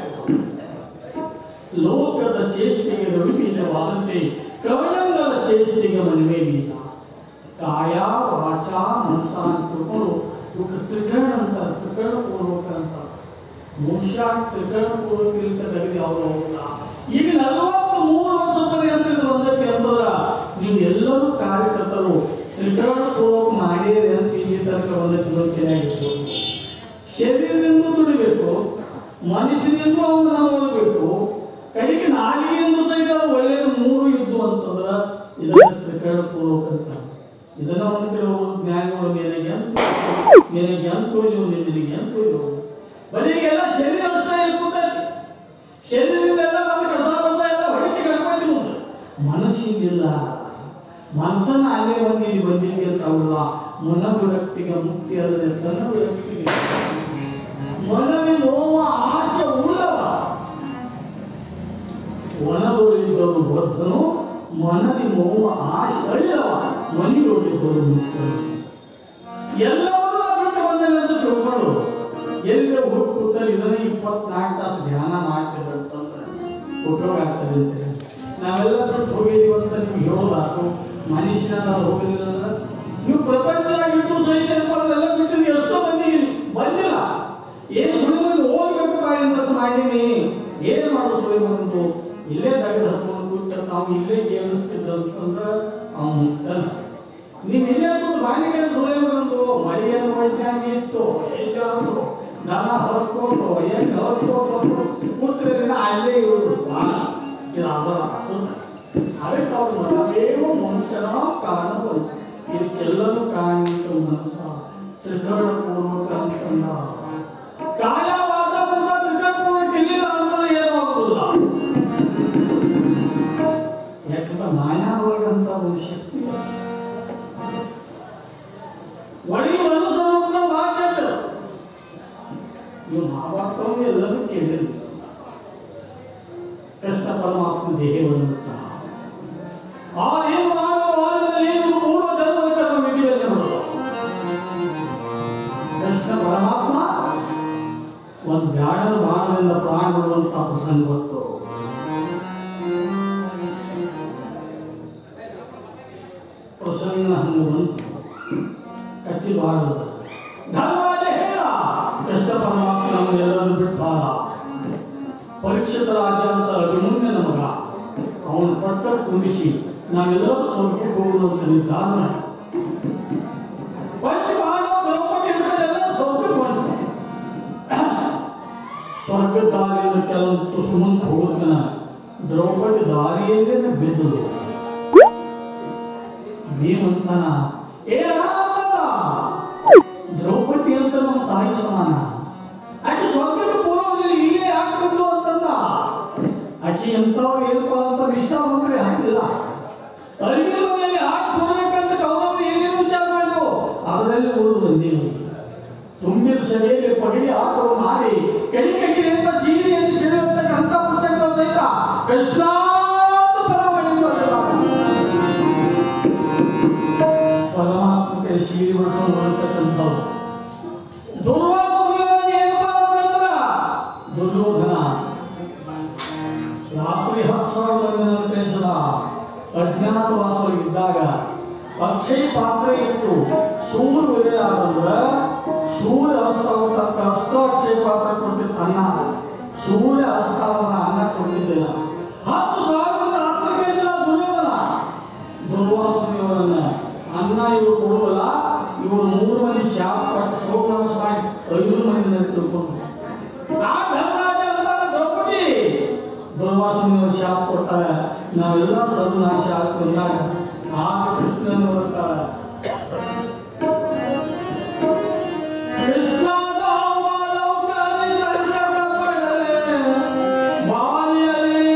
ಲೋಕದ ಚೇಷ್ಟೆಗೆ ರವಿ ಬೀಜವಾದಂತೆ ಕರ್ಣಗಳ ಚೇಷ್ಟೆಗೆ ಮನವೇ ಬೀಜ ಕಾಯ ವಾಚ ಮನಸ ಅಂತ ತಿಳ್ಕೊಂಡು ಇವಕ್ಕೆ ತ್ರಿಕರಣ ಅಂತ ತ್ರಿಕರಣ ಪೂರ್ವಕ ಅಂತ ಮನುಷ್ಯ ತ್ರಿಕರಣ ಪೂರ್ವಕ ಇರ್ತಕ್ಕಂಥ ಯಾವುದು ಹೋಗಲ್ಲ ಈಗ ನಲವತ್ತು ಮೂರು ವರ್ಷ ಪರ್ಯಂತ ಇದು ಬಂದೈತಿ ಅಂತಂದ್ರ ನೀವು ಎಲ್ಲರೂ ಕಾರ್ಯಕರ್ತರು ತ್ರಿಕರಣ ಪೂರ್ವಕ ಮಾಡಿರಿ ಅಂತ ಇಲ್ಲಿ ತನಕ ಬಂದೈತಿ ಅನ್ನೋದು ಶರೀರದಿಂದ ದುಡಿಬೇಕು ಮನಸ್ಸಿನಿಂದ ಒಂದು ನಾವು ಓದಬೇಕು ಕಡೆಗೆ ನಾಲಿಗೆಯಿಂದ ಸಹಿತ ಅದು ಒಳ್ಳೆಯದು ಮೂರು ಇದ್ದು ಅಂತಂದ್ರ ಇದನ್ನ ತ್ರಿಕರಣ ಪೂರ್ವಕ ಅಂತ ಇದನ್ನ ಒಂದು ಕಡೆ ಹೋಗೋದು ಜ್ಞಾನಿಗಳು ನಿನಗೆ ಅಂತ ನಿನಗೆ ಅಂತ ನೀವು ನಿನಗೆ ಅಂತ ಬರೀ ಎಲ್ಲ ಶರೀರ ಅಷ್ಟೇ ಇರ್ಕೊತೈತಿ ಶರೀರದಿಂದೆಲ್ಲ ನಮ್ಮ ಕಸ ಕಸ ಎಲ್ಲ ಹೊಡಿಕೆ ಕಟ್ಕೊಳ್ತಿ ಮುಂದೆ ಮನಸ್ಸಿಂದಿಲ್ಲ ಮನಸ್ಸನ್ನ ಅಲ್ಲೇ ಬಂದು ಇಲ್ಲಿ ಬಂದಿದ್ದೆ ಅಂತ ಅವಲ್ಲ ಮನ ವಿರಕ್ತಿಗೆ ಮುಕ್ತಿ ಅಲ್ಲದೆ ತನ್ನ ವಿರಕ್ತಿಗೆ ಮನವಿ ನೋವ ಆಶೆ ಉಳ್ಳವ ಒಣದೊಳಿದ್ದರು ಬದ್ಧನು ಮನದಿ ನೋವ ಆಶೆ ಅಳಿಯವ ಮನಿಯೊಳಿದ್ದರು ಮುಕ್ತ ಎಲ್ಲವನ್ನೂ ಬಿಟ್ಟು ಬಂದನೆ ಅಂತ ತಿಳ್ಕೊಂಡು ಎಲ್ಲಿ ಹುಟ್ಟುತ್ತಲ್ಲಿ ಇದನ್ನ ಇಪ್ಪತ್ನಾಲ್ಕು ತಾಸು ಧ್ಯಾನ ಮಾಡ್ತಿದ್ರು ಅಂತಂದ್ರೆ ಉಪಯೋಗ ಆಗ್ತದೆ ಅಂತ ಹೇಳಿ ನಾವೆಲ್ಲ ಬಿಟ್ಟು ಹೋಗಿದ್ದೀವಿ ಅಂತ ನಿಮ್ಗೆ ಹೇಳೋದಾತು ಮನುಷ್ಯನ ನಾವು ಹೋಗಲಿಲ್ಲ ಅಂದ್ರೆ ನೀವು ಪ್ರಪಂಚದಾಗಿಟ್ಟು ಸಹಿತ ಎಲ್ಲ ಬಿಟ್ಟಿದ್ದು ಎಷ್ಟೋ ಮಂದಿ ಬಂದಿಲ್ಲ ಏನು ಸುಳಿಮಂದಿ ಹೋಗ್ಬೇಕು ಅಂತ ಮಾಡೀನಿ ಏನು ಮಾಡೋ ಸುಳಿಮಂದು ಇಲ್ಲೇ ತಗದು ಹತ್ಕೊಂಡು ಕೂತ ನಾವು ಇಲ್ಲೇ ಗೇಮಿಸ್ತಿದ್ದ ಅಂತಂದ್ರೆ ಅವ್ನು ಮುಕ್ತನ ನೀವು ಇಲ್ಲೇ ಕೂತು ಬಾಣಿಗೆ ಸುಳಿಮಂದು ಮಳೆಯನ್ನು ವೈಜ್ಞಾನಿಕ ಇತ್ತು ಎಲ್ಲಾದ್ರು ದನ ಹೊರಕೊಂಡು ಎಲ್ಲಿ ಹೊರಕೊಂಡು ಕೂತ್ರಿಂದ ಅಲ್ಲೇ ಇವರು ಇದು ಅದರ ಅದಕ್ಕೆ ಅವ್ರು ಮನವೇವ ಮನುಷ್ಯನ ಕಾಣಬಹುದು ಇದಕ್ಕೆಲ್ಲರೂ ಕಾಣಿತ ಮನಸ್ಸ ತ್ರಿಕರಣ ಪೂರ್ವಕ ಅಂತಂದ ಕಾಯ ವಾಚ ಮನಸ ತ್ರಿಕರಣ ಪೂರ್ವಕ ಇಲ್ಲಿಲ್ಲ ಅಂತಂದ್ರೆ ಏನೂ ಆಗುದಿಲ್ಲ ಯಾಕಂದ್ರೆ ಮಾಯಾವರ್ಗ ಅಂತ ಒಂದು ಶಕ್ತಿ ಇದೆ. ಒಳಗೆ ಮನಸ್ಸು ಅಂತ ವಾಕ್ಯ ಇದೆ. ನೀವು ಮಹಾಭಾರತವನ್ನು ಎಲ್ಲರೂ ಕೇಳಿರಿ ಕೃಷ್ಣ ಪರಮಾತ್ಮ ದೇಹವನ್ನು ಬಿಟ್ಟ. ಆ ಏನು ಮಾಡುವ ವಾದದಲ್ಲಿ ಏನು ಪೂರ್ವ ಜನ್ಮದ ಕರ್ಮ ವಿಧಿಯನ್ನು ಬಿಡೋದು. ಕೃಷ್ಣ ಪರಮಾತ್ಮ ಒಂದು ಬ್ಯಾಡರ ಬಾಣದಿಂದ ಪ್ರಾಣ ಬಿಡುವಂತ ಪ್ರಸಂಗ ಬಂತು ಪ್ರಸಂಗ ಹಂಗೆ ಬಂತು ಕತ್ತಿ ಬಾಳದ ಧರ್ಮರಾಜ ಹೇಳ ಕೃಷ್ಣ ಪರಮಾತ್ಮ ನಮ್ಮನ್ನೆಲ್ಲರೂ ಬಿಟ್ಟಾರ ಪರೀಕ್ಷಿತ ರಾಜ ಅಂತ ಅಭಿಮನ್ಯನ ಮಗ ಅವನ ಪಟ್ಟ ಕುಂಡಿಸಿ ನಾವೆಲ್ಲರೂ ಸ್ವರ್ಗಕ್ಕೆ ಹೋಗುವುದು ಅಂತ ನಿರ್ಧಾರ ಮಾಡಿ ಪಂಚಪಾಂಡವ ದ್ರೌಪದಿ ಹಿಡ್ಕೊಂಡೆಲ್ಲ ಸ್ವರ್ಗಕ್ಕೆ ಬಂದ್ರು ಸ್ವರ್ಗ ದಾರಿಯಿಂದ ಕೆಲವೊಂದು ತುಸು ಮುಂದೆ ಹೋಗೋದನ್ನ ದ್ರೌಪದಿ ದಾರಿಯಲ್ಲೇ ಬಿದ್ದಳು ಭೀಮಂತನ ಏ ರಾಮಲ್ಲ ದ್ರೌಪದಿ ಅಂತ ನಮ್ಮ ತಾಯಿ ಸಮಾನ ಆಕೆ ಸ್ವರ್ಗಕ್ಕೆ ಪೂರ್ವದಲ್ಲಿ ಇಲ್ಲೇ ಹಾಕ್ಬೇಕು ಅಂತಂದ ಆಕೆ ಎಂಥವ್ರು ಏನಪ್ಪ ಅಂತ ನಿಷ್ಠಾವಂತರೇ ಹಾಕಿಲ್ಲ ಅರಿವಿನ ಮನೆಯಲ್ಲಿ ಹಾಕಿ ಸುಡಬೇಕಂತ ಕೌರವರು ಏನೇನು ವಿಚಾರ ಮಾಡಿದ್ರು ಅದರಲ್ಲಿ ಉಳಿದು ಬಂದೀವಿ ತುಂಬಿದ ಸಭೆಯಲ್ಲಿ ಪಗಡಿ ಆಟವು ಮಾಡಿ ಕಡಿ ಕಟ್ಟಿದಂತ ಸೀರೆಯಲ್ಲಿ ಸಿಡಿಯುವಂತಕ್ಕಂಥ ಪುಸ್ತಕಗಳು ಸಹಿತ ಕೃಷ್ಣ ಅಂತ ಪರ ಮಾಡಿದ್ರು ಕಡೆ ಸೀರೆ ಮಾಡ್ಕೊಂಡು ಬರ್ತಕ್ಕಂಥವ್ರು ದುರ್ವಾಸನ ಏನಪ್ಪ ಅಂತಂದ್ರ ದುರ್ಯೋಧನ ರಾತ್ರಿ ಹತ್ತು ಸಾವಿರ ಮಂದಿನ ಕಳಿಸಿದ ಅಜ್ಞಾತವಾಸವಾಗಿದ್ದಾಗ ಅಕ್ಷಯ ಪಾತ್ರೆ ಇತ್ತು ಸೂರ್ಯ ಉದಯ ಆದಂದ್ರ ಸೂರ್ಯ ಅಸ್ತ ತಕ್ಕ ಅಷ್ಟ ಅಕ್ಷಯ ಪಾತ್ರೆ ಕೊಟ್ಟಿದ್ದ ಅನ್ನ ಸೂರ್ಯ ಅಸ್ತ ಆದವನ ಅನ್ನ ಕೊಟ್ಟಿದ್ದಿಲ್ಲ ಹತ್ತು ಸಾವಿರ ರಾತ್ರಿ ಕಳಿಸಿದ ದುರ್ಯೋಧನ ದುರ್ವಾಸನೆಯವರನ್ನ ಅನ್ನ ಇವರು ಕೊಡುವಲ್ಲ ಇವರು ಮೂರು ಮಂದಿ ಶಾಪ ಪಟ್ಟು ಸೋಮನಾಶ ಮಾಡಿ ಐದು ಮಂದಿ ತಿಳ್ಕೊಂಡು ಆ ಧರ್ಮರಾಜ ಅಂತಾನೆ ದ್ರೌಪದಿ ದುರ್ವಾಸನೆಯವರು ಶಾಪ ಕೊಡ್ತಾರೆ ನಾವೆಲ್ಲ ಸರ್ವನಾಶ ಆಗ್ಕೊಂಡಾಗ ಆ ಕೃಷ್ಣನ ಬರ್ತಾರೆ ಕೃಷ್ಣದ ಅವಲೋಕನೆ ಸಂಕಟ ಪಡಲೆ, ಬಾಲ್ಯದಲ್ಲಿ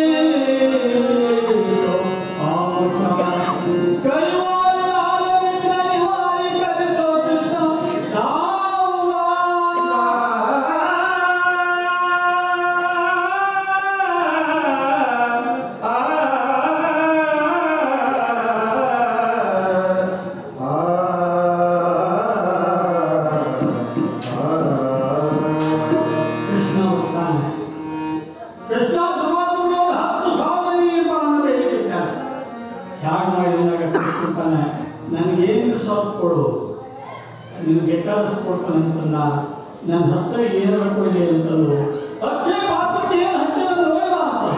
ಆಮುಖ. ಕೈವಾರಿ ಆಲವಿಂದ ನಿವಾರಿ ಕರೆದೋ ಕೃಷ್ಣ ಕೃಷ್ಣ ಹೋಗ್ತಾನೆ ಕೃಷ್ಣ ದುರ್ವಾಸನವರು ಹತ್ತು ಸಾವಿರ ನಿರ್ಮಾಣ ಹೇಳಿದ್ದಾರೆ ಹ್ಯಾಗ ಮಾಡಿದಾಗ ಕೃಷ್ಣತಾನೆ ನನಗೇನು ಸ್ವಲ್ಪ ಕೊಡು ನಿನಗೆ ಕೊಡ್ತಾನೆ ಅಂತಂದ ನನ್ನ ಹತ್ರ ಏನು ಕೊಡಲಿ ಅಂತಂದು ಅಕ್ಷಯ ಪಾತ್ರಕ್ಕೆ ಏನು ಹತ್ತಿರ ನೋಡಿಲ್ಲ ಅಂತ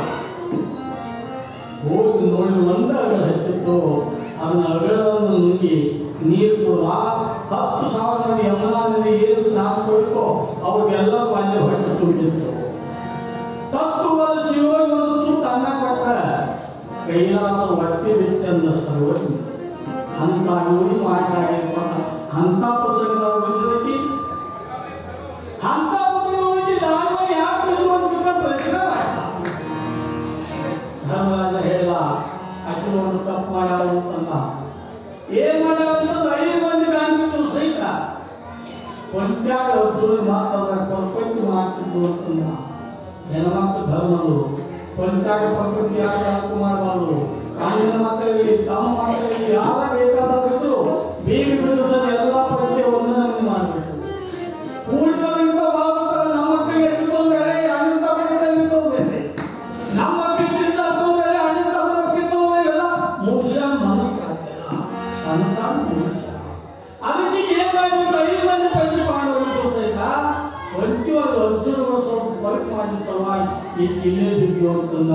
ಹೋಗಿ ನೋಡಿ ಒಂದು ಅಗಳ ಹತ್ತಿತ್ತು ಅದನ್ನ ಅಗಳವನ್ನು ನುಂಗಿ ನೀರು ಕೂಡ ಹತ್ತು ಸಾವಿರ ಮಂದಿ ಯಮುನಾ ನದಿ ಏನು ಸ್ನಾನ ಕೊಡ್ಕೋ ಅವ್ರಿಗೆಲ್ಲ ಬಾಲ್ಯ ಹೊಟ್ಟೆ ತುಂಬಿತ್ತು ತತ್ವದ ಶಿವನೊಂದು ತನ್ನ ಕೊಟ್ಟ ಕೈಲಾಸ ಹೊಟ್ಟೆ ಬಿತ್ತನ್ನ ಸರ್ವಜ್ಞ ಅಂತ ಇವರು ಮಾಡಿದಾಗ ಅಂತ ಪ್ರಸಂಗ ಉಳಿಸಲಿಕ್ಕೆ ಅಂತ ಪ್ರಸಂಗವಾಗಿ ದಾನ ಯಾಕೆ ಅಂತ ಪ್ರಶ್ನೆ ಮಾಡ್ತಾರೆ ಧರ್ಮರಾಜ ಹೇಳ ಅಕ್ಕಿ ಒಂದು ತಪ್ಪು ಮಾಡ್ಯಾವ ಅಂತಂದ ಏನ್ ಮಾಡ್ಯಾವ ಅಂತಂದ್ರೆ ಐದು ಮಂದಿ ಕಾಣ್ಬಿಟ್ಟು ಸಹಿತ ಕೊಂಚಾಗ ಅರ್ಜುನ ಮಾತಾಡ ಪಂಪತಿ ಮಾಡ್ತಿದ್ದು ಅಂತಂದ ಹೆಣ್ಮಕ್ಳು ಧರ್ಮರು ಕೊಂಚಾಗ ಪಂಪತಿ ಯಾರು ಯಾರು ಮಾಡಬಾರ್ದು ಕಾಣಿನ ಮಕ್ಕಳಿಗೆ ತಮ್ಮ ಮಕ್ಕಳಿಗೆ ಯಾರ ಬೇಕಾದವರು ಬೀಗ ಬಿಡುತ್ತದೆ ಎಲ್ಲ ಪಂಚೆ ಒಂದನೇ ಮಾಡಬೇಕು ಕೂಡಿದವರಿಂದ ಬಾಬುತ್ತರ ನಮ್ಮ ಮಕ್ಕಳಿಗೆ ಎತ್ತಿಕೊಂಡ್ರೆ ಅಣ್ಣ ತಗೊಂಡ್ರೆ ನಮ್ಮ ಮಕ್ಕಳಿಗಿಂತ ತೊಂದರೆ ಅಣ್ಣ ತಗೊಂಡ್ರೆ ಎಲ್ಲ ಮನುಷ್ಯ ಮನಸ್ಸಾಗ್ತಿಲ್ಲ ಸಂತಾನ ಮನುಷ್ಯ ಅದಕ್ಕೆ ಏನ್ ಮಾಡಿದ್ರು ಐದು ಮಂದಿ ಪಂಚ ಪಾಂಡವರು ಸಹಿತ ಒಂಟಿಯವರು ಅರ್ಜುನಗಳು ಸ್ವಲ್ಪ ವರ್ಕ್ ಮಾಡಿ ಸಲುವಾಗಿ ಈ ಕಿಲ್ಲೆ ಬಿದ್ದು ಅಂತಂದ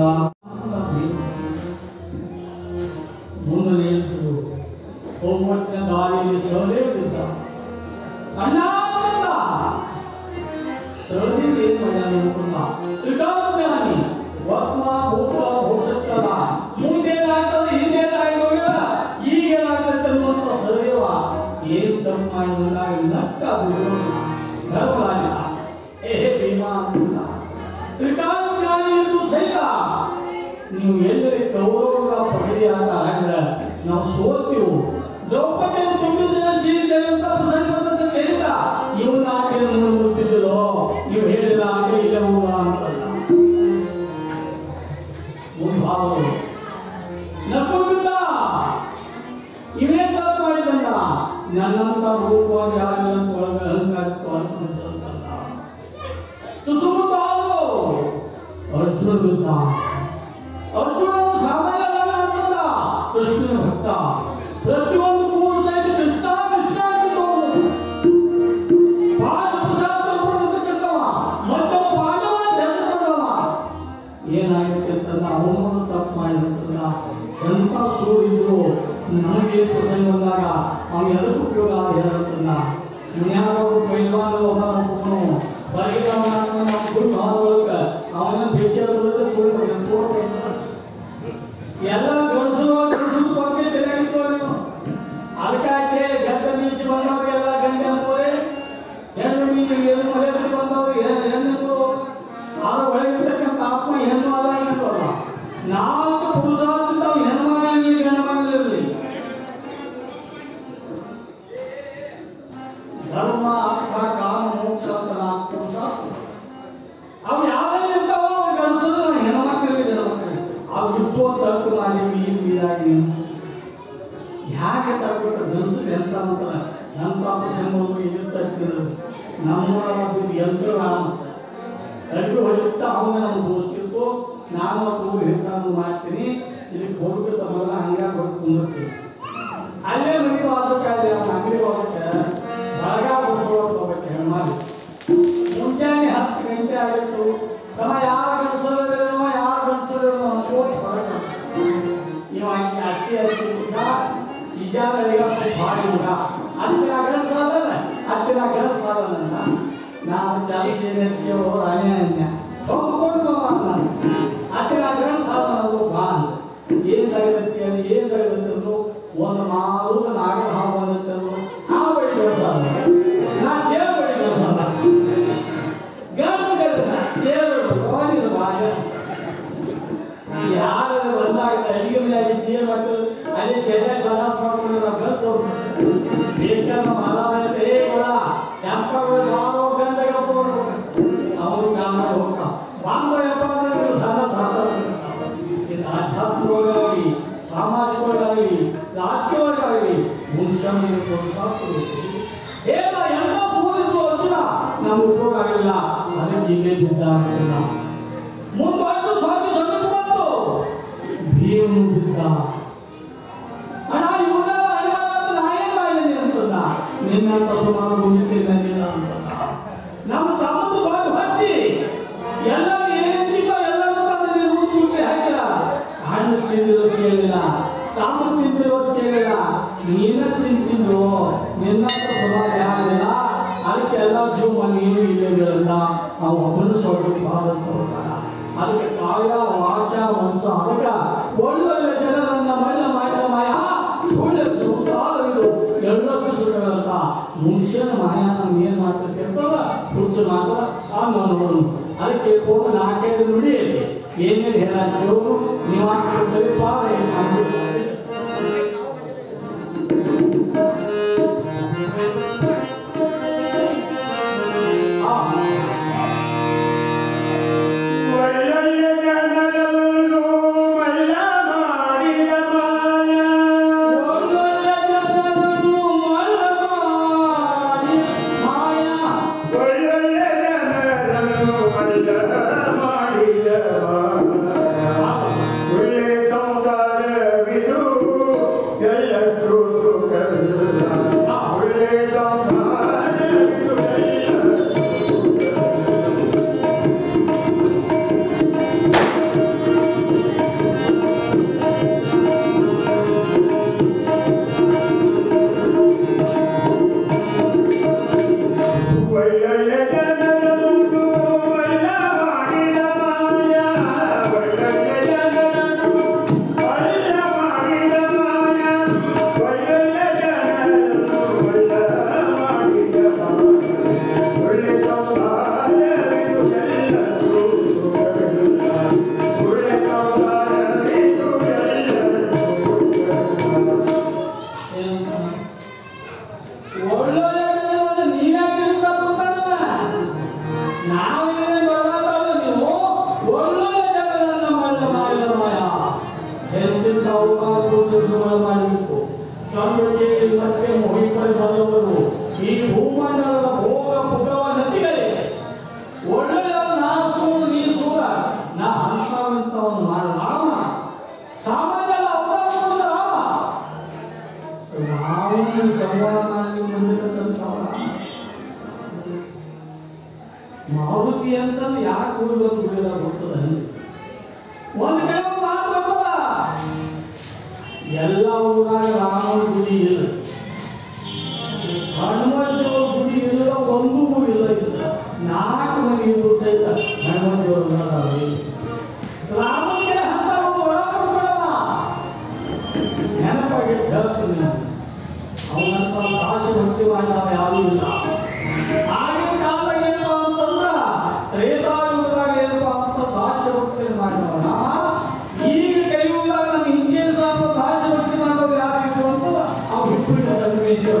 ಮುಂದೆ ನಿಂತು ಹೋಗುವತ್ತಿನ ದಾರಿಯಲ್ಲಿ ಸೌದೆ ಬಿದ್ದ ಅಣ್ಣ ಅಂತಂದ ಸೌದೆ ಏನ್ ಮಾಡ್ಯಾನ ಅನ್ಕೊಂಡ ತ್ರಿಕಾಲಜ್ಞಾನಿ ವರ್ತಮಾನ ಭೂತ ಭವಿಷ್ಯತ್ತಲ್ಲ ಮುಂದೇನಾಗ್ತದೆ ಹಿಂದೇನಾಗೋಗ ಈಗೇನಾಗ್ತದೆ ಅನ್ನುವಂಥ ಸದೇವ ಏನ್ ತಪ್ಪು ಮಾಡಿದಾಗ ನಕ್ಕ ಧರ್ಮರಾಜ ಏ ಭೀಮಾ ಅಂತ ತ್ರಿಕಾಲಜ್ಞಾನಿ ಎಂದು ಸಹಿತ ನೀವು ಎಲ್ಲರಿ ಕೌರವರ ಪಗಡಿಯಾಗ ಆದ್ರೆ ನಾವು ಸೋಲ್ತೀವು ದ್ರೌಪದಿಯನ್ನು ತುಂಬಿಸಿದ ಸೀರಿಸಲಿ ಅಂತ ಪ್ರಸಂಗ ಬಂದಂತ ಹೇಳಿದ ಇವನ್ನ ಆಕೆ ನೋಡುತ್ತಿದ್ದಲೋ ನೀವು ಹೇಳಿದ ಹಾಗೆ ಇಲ್ಲ ಹೋಗ ಅಂತಲ್ಲ ಮುಂಭಾವರು ನಕ್ಕುತ್ತಿದ್ದ ಇವೇ ತಪ್ಪು ಮಾಡಿದಂದ ನನ್ನಂತ ರೂಪವಾಗಿ ಯಾರಿಲ್ಲ ಒಳಗೆ ಅಹಂಕಾರಕ್ಕೆ ಅಂತಂತಲ್ಲ ಸುಸುಮುತ್ತಾಳು ಅರ್ಜುನ ಬಿದ್ದ ಅರ್ಜುನ ಸಾಮಾನ್ಯ ಅಂತಂದ ಕೃಷ್ಣನ ಭಕ್ತ ಪ್ರತಿಯೊಂದು ಕೂರ್ತ ಕೃಷ್ಣ ಕೃಷ್ಣ ಅಂತಿದ್ದವನು ಪಾಶ ಪ್ರಸಾದ ಕೊಡ್ತಕ್ಕಂಥವ ಮತ್ತೊಬ್ಬ ಪಾಂಡವ ಅಂತ ಹೆಸರು ಬಂದವ ಏನಾಗುತ್ತೆ ಅಂತಂದ ಅವನು ತಪ್ಪು ಮಾಡಿರ್ತಂದ ಎಂಥ ಸೂರಿದ್ರು ನಮಗೆ ಪ್ರಸಂಗ ಬಂದಾಗ ಅವ್ನು ಎದಕ್ಕೆ ಉಪಯೋಗ ಅಂತ ಹೇಳುತ್ತಂದ ಮನ್ಯಾಗ ಒಬ್ಬ ಪೈಲ್ವಾನ ಹೋಗೋನು ಹೊರಗೆ ಅವನ ಅವನ ಬೇಕಾದ್ರೆ ತೋಟ ಎಲ್ಲ ಗಂಡಸರು ಗಂಡಸರು ಬಗ್ಗೆ ತಿರುಗಾಡಿಕೊಂಡು ಅದಕ್ಕಾಕೆ ಗಂಡ ಮೀಸಿ ಬಂದವರು ಎಲ್ಲ ಗಂಡ ಅನ್ಬೋರೆ ಹೆಣ್ಣು ಮೀಸಿ ಏನು ಮನೆ ಬಿಟ್ಟು ಬಂದವರು ಹೆಣ್ಣು ಆಗ ಒಳಗಿರ್ತಕ್ಕಂಥ ಆತ್ಮ ಹೆಣ್ಣು ಆದಾಗ ನಾಲ್ಕು ಪುರುಷಾರ್ಥ ಹೆಣ್ಣು ಮಗನಲ್ಲಿ ಗಂಡ ಮಗನಲ್ಲಿ ಧರ್ಮ ಅರ್ಥ ಕಾಮ ಮೋಕ್ಷ ಅಂತ ನಾಲ್ಕು ಪುರುಷಾರ್ಥ ಅವು ಯಾವ್ಯಾವ ಇರ್ತಾವ ಅವು ಗಂಡಸರು ಹೆಣ್ಮಕ್ಳಿಗೆ ಹೆಣ್ಮಕ್ಳಿಗೆ ಅವು ಇದ್ದು ಅಂತ ತಪ್ಪು ಮಾಡಿ ಈ ಬೀರಾಗಿ ಹೇಗೆ ತಗೊಂಡ್ರೆ ಗಂಡಸರು ಎಂತ ಅಂತಾರೆ ಎಂಥ ಪ್ರಸಂಗಗಳು ಇರ್ತಿದ್ರು ನಮ್ಮೊಳಗೆ ಅದು ಯಂತ್ರ ಅಂತ ಅಡ್ಡು ಹೊಡಿತಾ ಅವಾಗ ನಮ್ಮ ದೋಸ್ತಿರ್ತು ನಾನು ಅದು ಹೇಳ್ಕೊಂಡು ಮಾಡ್ತೀನಿ ಇಲ್ಲಿ ಹೋಗಿ ತಮ್ಮ ಅಂಗಡಿಯಾಗ ಹೋಗಿ ಕುಂದಿರ್ತೀನಿ ಅಲ್ಲೇ ಮನೆಗೆ ವಾಸಕ್ಕಾಗಿ ಅವನ ಅಂಗಡಿಗೆ ಹೋಗಕ್ಕೆ ಬಳಗ ಬಸ್ಸೊಳಗೆ ಹೋಗಕ್ಕೆ ಹೆಣ್ಮಾಡಿ ಮುಂಜಾನೆ ಹತ್ತು ಗಂಟೆ ಆಗಿತ್ತು ತಮ್ಮ ಯಾರು ಗಂಡಸರೇನೋ ಯಾರು ಗಂಡಸರೇನೋ ಅನ್ಕೋತಿ ಹೊರಗೆ ಇವ ಈ ಅಕ್ಕಿ ಅಕ್ಕಿ ಹುಡುಗ ಇಜಾರಳಿಗ ಭಾಳ ಹುಡುಗ ಹತ್ತಿರ ಗಂಡಸಾದಲ್ಲ ಹತ್ತಿರ ಗಂಡಸಾದಲ್ಲ ನಾನು ಕೆಲಸ ಏನಕ್ಕೆ ಹೋದ ಅನೇ ಅನ್ಯ ಹೋಗ್ಕೊಂಡು ನಾನು ಹತ್ತಿರ ಗಂಡಸಾದಲ್ಲ ಬಾ ಅಂತ ಏನು ತಗಲತ್ತಿ ಅಲ್ಲಿ ಏನು ತಗಲತ್ತಂದ್ರು ಒಂದು ಮಾರು ನಾಗರ ಹಾವು ಅನ್ನತ್ತಂದ್ರು ಹಾವು ಬಳಿ ಕೆಲಸ ನಾ ಚೇರ್ ಬಳಿ ಕೆಲಸ ಗಂಡು ಕರೆದ ಚೇರ್ ಭವಾನಿಲ್ಲ ಬಾಯ ಯಾರು ಬಂದಾಗ ಅಡಿಗೆ ಮೇಲೆ ಆಗಿದ್ದೀಯ ಮತ್ತು ಅಲ್ಲಿ ಚೆನ್ನಾಗಿ ಸದಾಸ್ ಮಾಡ್ಕೊಂಡು ನಾವು ಖರ್ಚು ಬೇಕಾದ ಮಹಾರಾಜ ಏ ಕೊಡ ಎಪ್ಪಗಳು ಯಾರೋ ಗಂಟೆಗೆ ಅವರು ಕಾಮ ಹೋಗ್ತಾವ ಬಾಂಬ ಎಪ್ಪ ಸಣ್ಣ ಸಾಧ ಇದು ಆಧ್ಯಾತ್ಮಿಕವಾಗಿ ಸಾಮಾಜಿಕವಾಗಿ ರಾಜಕೀಯವಾಗಿ ಮುನ್ಷನಿಗೆ ಪ್ರೋತ್ಸಾಹಿಸಬೇಕು ಏನ ಎಂತ ಸೂರ್ಯರು ಅರ್ಜುನ ನಮ್ಗೆ ಉಪಯೋಗ ಆಗಿಲ್ಲ ಅದಕ್ಕೆ ಹೀಗೆ ಬಿದ್ದಾಗಿಲ್ಲ ಮುಂದೊಟ್ಟು ಸ್ವಾಮಿ ಸಮೀಪ ಬಂತು ಭೀಮನು ಬಿದ್ದ ಅಣ್ಣ ಇವನ್ನ ಅಡಿವಾದ ನಾ ಏನ್ ಮಾಡಿದ್ದೀನಿ ಅಂತಂದ ನಿನ್ನಂತ ಸುಮಾರು ಗುಂಡಿಕೆ ಬಂದಿಲ್ಲ ಅಂತಂದ ನಮ್ಮ ತಮ್ಮದು ಬಂದು ಹತ್ತಿ ಎಲ್ಲ ಏನೇನ್ ಸಿಕ್ಕೋ ಎಲ್ಲರೂ ತಂದ್ರೆ ಹುಡುಕಿ ಹಾಕಿಲ್ಲ ಹಣ್ಣು ತಿಂದಿರೋ ಕೇಳಿಲ್ಲ ತಾವು ತಿಂದಿರೋ ಕೇಳಿಲ್ಲ ನೀನ ತಿಂತಿದ್ರು ನಿನ್ನಂತ ಸುಮಾರು ಯಾರಿಲ್ಲ ಅದಕ್ಕೆ ಎಲ್ಲ ಜೀವ ನೀನು ಇಲ್ಲಿಂದ ನಾವು ಒಬ್ಬನ ಸ್ವಲ್ಪ ಭಾರತ ಹೋಗ್ತಾರ ಅದಕ್ಕೆ ಕಾಯ ವಾಚ ಮನಸ ಅದಕ್ಕೆ ಒಳ್ಳೊಳ್ಳೆ ಜನರನ್ನ ಮಳ್ಳ ಮಾಡಿದ ಮಾಯ ಸುಳ್ಳು ಸಂಸಾರವಿದು ಎಲ್ಲಷ್ಟು ಸುಳ್ಳಲ್ಲ ಮನುಷ್ಯನ ಮಾಯ ನಮ್ಗೆ ಏನ್ ಮಾಡ್ತೈತೆ ಅಂತಲ್ಲ ಹುಚ್ಚು ಮಾತ್ರ ಆ ನೋಡು ಅದಕ್ಕೆ ಹೋಗಿ ನಾಲ್ಕೈದು ನುಡಿ ಏನೇನು ಹೇಳಾಕ್ತಿರೋ ನೀವು ಹಾಕ್ತಿರ್ತೀವಿ ಪಾಪ ಏನು ಮಾಡ್ಬಿಡ್ತಾರೆ ಒಳ್ಳೊಳ್ಳೆ ಜನರನ್ನು ಮಲ್ಲ ಮಾಡಿದ ಮಾಯ ಒಳ್ಳೊಳ್ಳೆ ಜನರನ್ನು ಮಲ್ಲ ಮಾಡಿದ ಮಾಯ ಒಳ್ಳೆ ಸಂಸಾರವಿದು ಎಲ್ಲರೂ ಸುಖವಿಲ್ಲ. ಒಳ್ಳೆ ಸಂಸಾರವಿದು ಎಲ್ಲರೂ ಒಳ್ಳೊಳ್ಳೆ ಜನರನ್ನು ಮಲ್ಲ ಮಾಡಿದ ಮಾಯ ಒಳ್ಳೊಳ್ಳೆ ಜನರನ್ನು ಮಲ್ಲ ಮಾಡಿದ ಮಾಯ ಒಳ್ಳೊಳ್ಳೆ ಜನರನ್ನು ಮಲ್ಲ ಮಾಡಿದ ಮಾಯ ಒಳ್ಳೆ ಸಂಸಾರವಿದು ಎಲ್ಲರೂ ಸುಖವಿಲ್ಲ. ಒಳ್ಳೆ ಸಂಸಾರವಿದು ಎಲ್ಲರೂ ಸುಖವಿಲ್ಲ. ಒಳ್ಳೆ ನೀವ್ಯಾಕೆ ನಾವೇನೇ ಬರಲಾದ ನೀವು ಒಳ್ಳೊಳ್ಳೆ ಜನರನ್ನ ಮಳ್ಳ ಮಾಡಿದ ಮಾಯ ಎಂತಿಂತ ಅವಕಾಶ ಸಿದ್ಧಮಳ ಮಾಡಬೇಕು ಕಣ್ಣು ಕೇಳಿ ಮತ್ತೆ ಮೋಹಿಪಡಿ ಬರವರು ಈ ಭೂಮಂಡಲದ ಭೋಗ ಪುಗವ ನದಿಗಳೇ ಒಳ್ಳೆಯ ನಾ ಸೂರು ನೀ ಸೂರ ನಾ ಅಂತವಂತವನ್ನು ಮಾಡ ರಾಮ ಸಾಮಾನ್ಯ ಅವತಾರ ರಾಮ ನಾವು ಸಂವಾದನಾಗಿ ಮುಂದಿರತಕ್ಕಂಥವ ಮಾರುತಿ ಅಂತಂದು ಯಾಕೆ ಹೋಗ್ಬೇಕು ಬಿಡಲ್ಲ ಗೊತ್ತದ ಒಂದು ಕಡೆ ಒಂದು ಮಾತು ಬರ್ತದ ಎಲ್ಲ ಊರಾಗ ರಾಮನ ಗುಡಿ ಇಲ್ಲ ಹನುಮಂತೇವ್ರ ಗುಡಿ ಇಲ್ಲ ಒಂದು ಗುಡಿ ಇಲ್ಲ ಇಲ್ಲ ನಾಲ್ಕು ಮನೆ ಇದ್ದು ಸಹಿತ ಹನುಮಂತೇವ್ರ ರಾಮನಿಗೆ ಅಂತ ಒಂದು ಒಳ ಪಡ್ಕೊಳ್ಳಲ್ಲ ನೆನಪಾಗಿ ಹೇಳ್ತೀನಿ ನಾನು. ಅವನಂತ ಕಾಸು ಭಕ್ತಿ ಮಾಡಿದವ ಯಾರೂ ಇಲ್ಲ ಆಗಿನ ಕಾಲದಾಗ ಏನಪ್ಪ ಅಂತಂದ್ರ ತ್ರೇತಾಯುಗದಾಗ ಏನಪ್ಪ ಅಂತ ದಾಸ್ಯ ಭಕ್ತಿ ಮಾಡಿದವನ ಈಗ ಕೈಯುಗದಾಗ ನಮ್ಮ ಹಿಂದಿನ ಸಾಕು ದಾಸ್ಯ ಭಕ್ತಿ ಮಾಡೋರು ಯಾರಿದ್ರು ಅಂತ ಅವು ಹಿಪ್ಪುಡಿ ಸನ್ನಿವೇಶ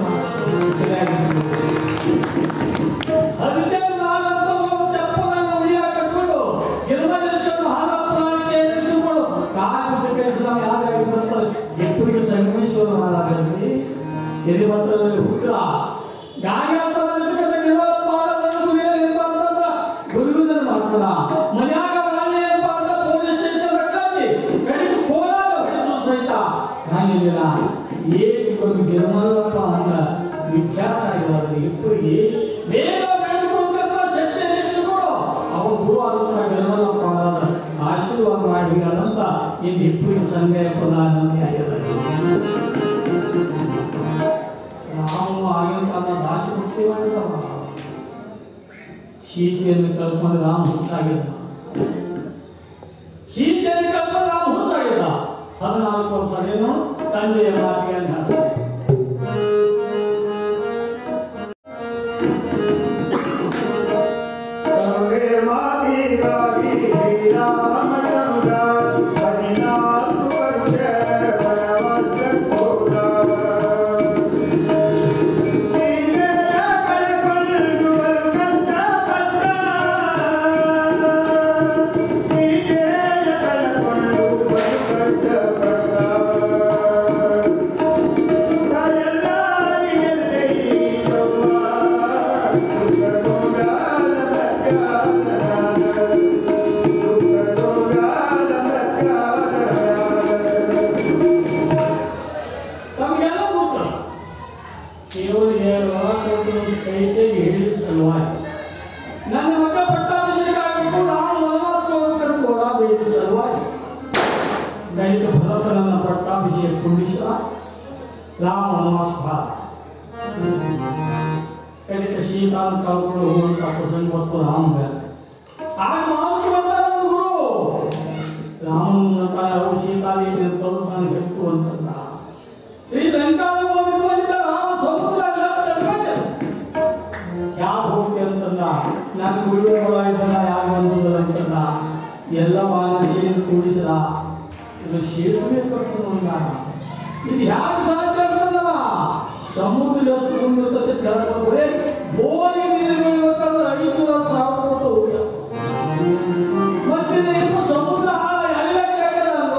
ಅದಕ್ಕೆ ನಾನಂತ ಒಂದು ಚಪ್ಪಲನ್ನು ಉಳಿಯಾಕ ಕಟ್ಕೊಂಡು ಗಿರಿಮಂಜನ ಹಾಲಪ್ಪ ನಾಳಿಕೆ ಎಣಿಸಿಕೊಂಡು ಕಾಲದ ಕೆಲಸ ಯಾರಾಗಿದ್ರು ಅಂತ ಹಿಪ್ಪುಡಿ ಸಂಗಮೇಶ್ವರ ಮಹಾರಾಜರಲ್ಲಿ ಹಿರಿಮತ್ರದಲ್ಲಿ ಹುಟ್ಟ ಗಾಯಂತ ಗುರುವಿನ ಮಾಡ್ಕೊಂಡ ಮನ್ಯಾಗ ಮಾಡಿ ಏನಪ್ಪ ಅಂದ್ರೆ ಪೊಲೀಸ್ ಸ್ಟೇಷನ್ ಕಟ್ಟಿ ಕಡಿದು ಕೋಲಾರ ಹೊಡೆಸು ಸಹಿತ ನಾನಿಲ್ಲ ಏನು ಒಂದು ಗಿರಮಲ್ಲಪ್ಪ ಅಂತ ವಿಖ್ಯಾತ ಆಗಿರೋದು ಇಬ್ಬರಿಗೆ ಬೇಗ ಬೇಡ್ಕೊಳ್ತಕ್ಕ ಶಕ್ತಿ ಹೆಚ್ಚಿಕೊಂಡು ಅವನು ಗುರು ಆದಂತ ಗಿರಮಲ್ಲಪ್ಪ ಅವರ ಆಶೀರ್ವಾದ ಮಾಡಿದಂತ ಇನ್ನು ಇಬ್ಬರಿಗೆ ಸಂದೇಹ ಪ್ರಧಾನ ಆಗಿದ್ದಾರೆ ನಾವು ಆಗಿನ ಕಾಲ ದಾಸಿ ಭಕ್ತಿ ಮಾಡಿದವ ಸೀತೆಯನ್ನು ಕಲ್ಕೊಂಡು ರಾಮ ಹುಚ್ಚಾಗಿದ್ದ ಸೀತೆಯನ್ನು ಕಲ್ಕೊಂಡು ರಾಮ ಹುಚ್ಚಾಗಿದ್ದ ಹದಿನಾಲ್ಕು ವರ್ಷ ಏನು ತಂದೆಯ ಮಾತಿಗೆ ಅಂತ ಕರುಣೆ ಮಾತಿಗಾಗಿ ಶ್ರೀರಾಮಚಂದ್ರ ಹದಿನಾಲ್ಕು ವರ್ಷ ವನವಾಸ ಹೋದ. ಸೀತೆಯ ಕೈಕೊಂಡು ಬರುವಂತ ಬಂದ. ಸೀತೆಯ ಕೈಕೊಂಡು ಬರುವಂತ ಬಂದ. ತಮಗೆಲ್ಲ ಗೊತ್ತು ಕೇವಲ ಎರಡು ವರ ಕೊಟ್ಟು ಒಂದು ಕೈ ಕೈ ಹೇಳಿ ಸಲುವಾಗಿ ನನ್ನ ಮಗ ಪಟ್ಟಾಭಿಷೇಕ ಆಗಬೇಕು ನಾನು ವನವಾಸ ಹೋಗ್ಬೇಕು ವರ ಬೇಡಿ ಸಲುವಾಗಿ ದೈತ ಭರತನನ್ನ ಪಟ್ಟಾಭಿಷೇಕ ಕುಂಡಿಸ ರಾಮ ವನವಾಸ ಬಾ ಕಲಿಕ ಸೀತಾನ ಕಳ್ಕೊಂಡು ಹೋಗುವಂತ ಪ್ರಸಂಗ ಮತ್ತು ರಾಮ ಆಗ ಮಾವನಿಗೆ ಬರ್ತಾರ ಗುರು ರಾಮನ ಅವರು ಸೀತಾದೇವಿ ತಂದು ನಾನು ಹೆತ್ತು ಅಂತಂದ ಶ್ರೀಲಂಕಾದ ಹೋಗಿಕೊಂಡಿದ್ದ ರಾಮ ಸಮುದ್ರ ಯಾವ ಹೋಗಿ ಅಂತಂದ ನಾನು ಗುರುಗಳ ಇದನ್ನ ಯಾರು ಬಂದಿದ್ದಲ್ಲ ಅಂತಂದ ಎಲ್ಲ ಮಾನಸಿಕ ಕೂಡಿಸಿದ ಇದು ಸೇತುವೆ ಕಟ್ಟುವಂಗ ಇದು ಯಾಕೆ ಸಾಧ್ಯ ಅಂತಂದವ ಸಮುದ್ರ ಎಷ್ಟು ಬಂದಿರ್ತದೆ ಕೆಳಗೆ ಬೋರಿ ನೀರು ಬೀಳ್ಬೇಕಂದ್ರೆ ಐನೂರ ಸಾವಿರ ಕೊಟ್ಟು ಹೋಗ್ಯ ಮತ್ತೆ ಏನು ಸಮುದ್ರ ಆಳ ಎಲ್ಲ ಕೆಳಗದಂದ್ರು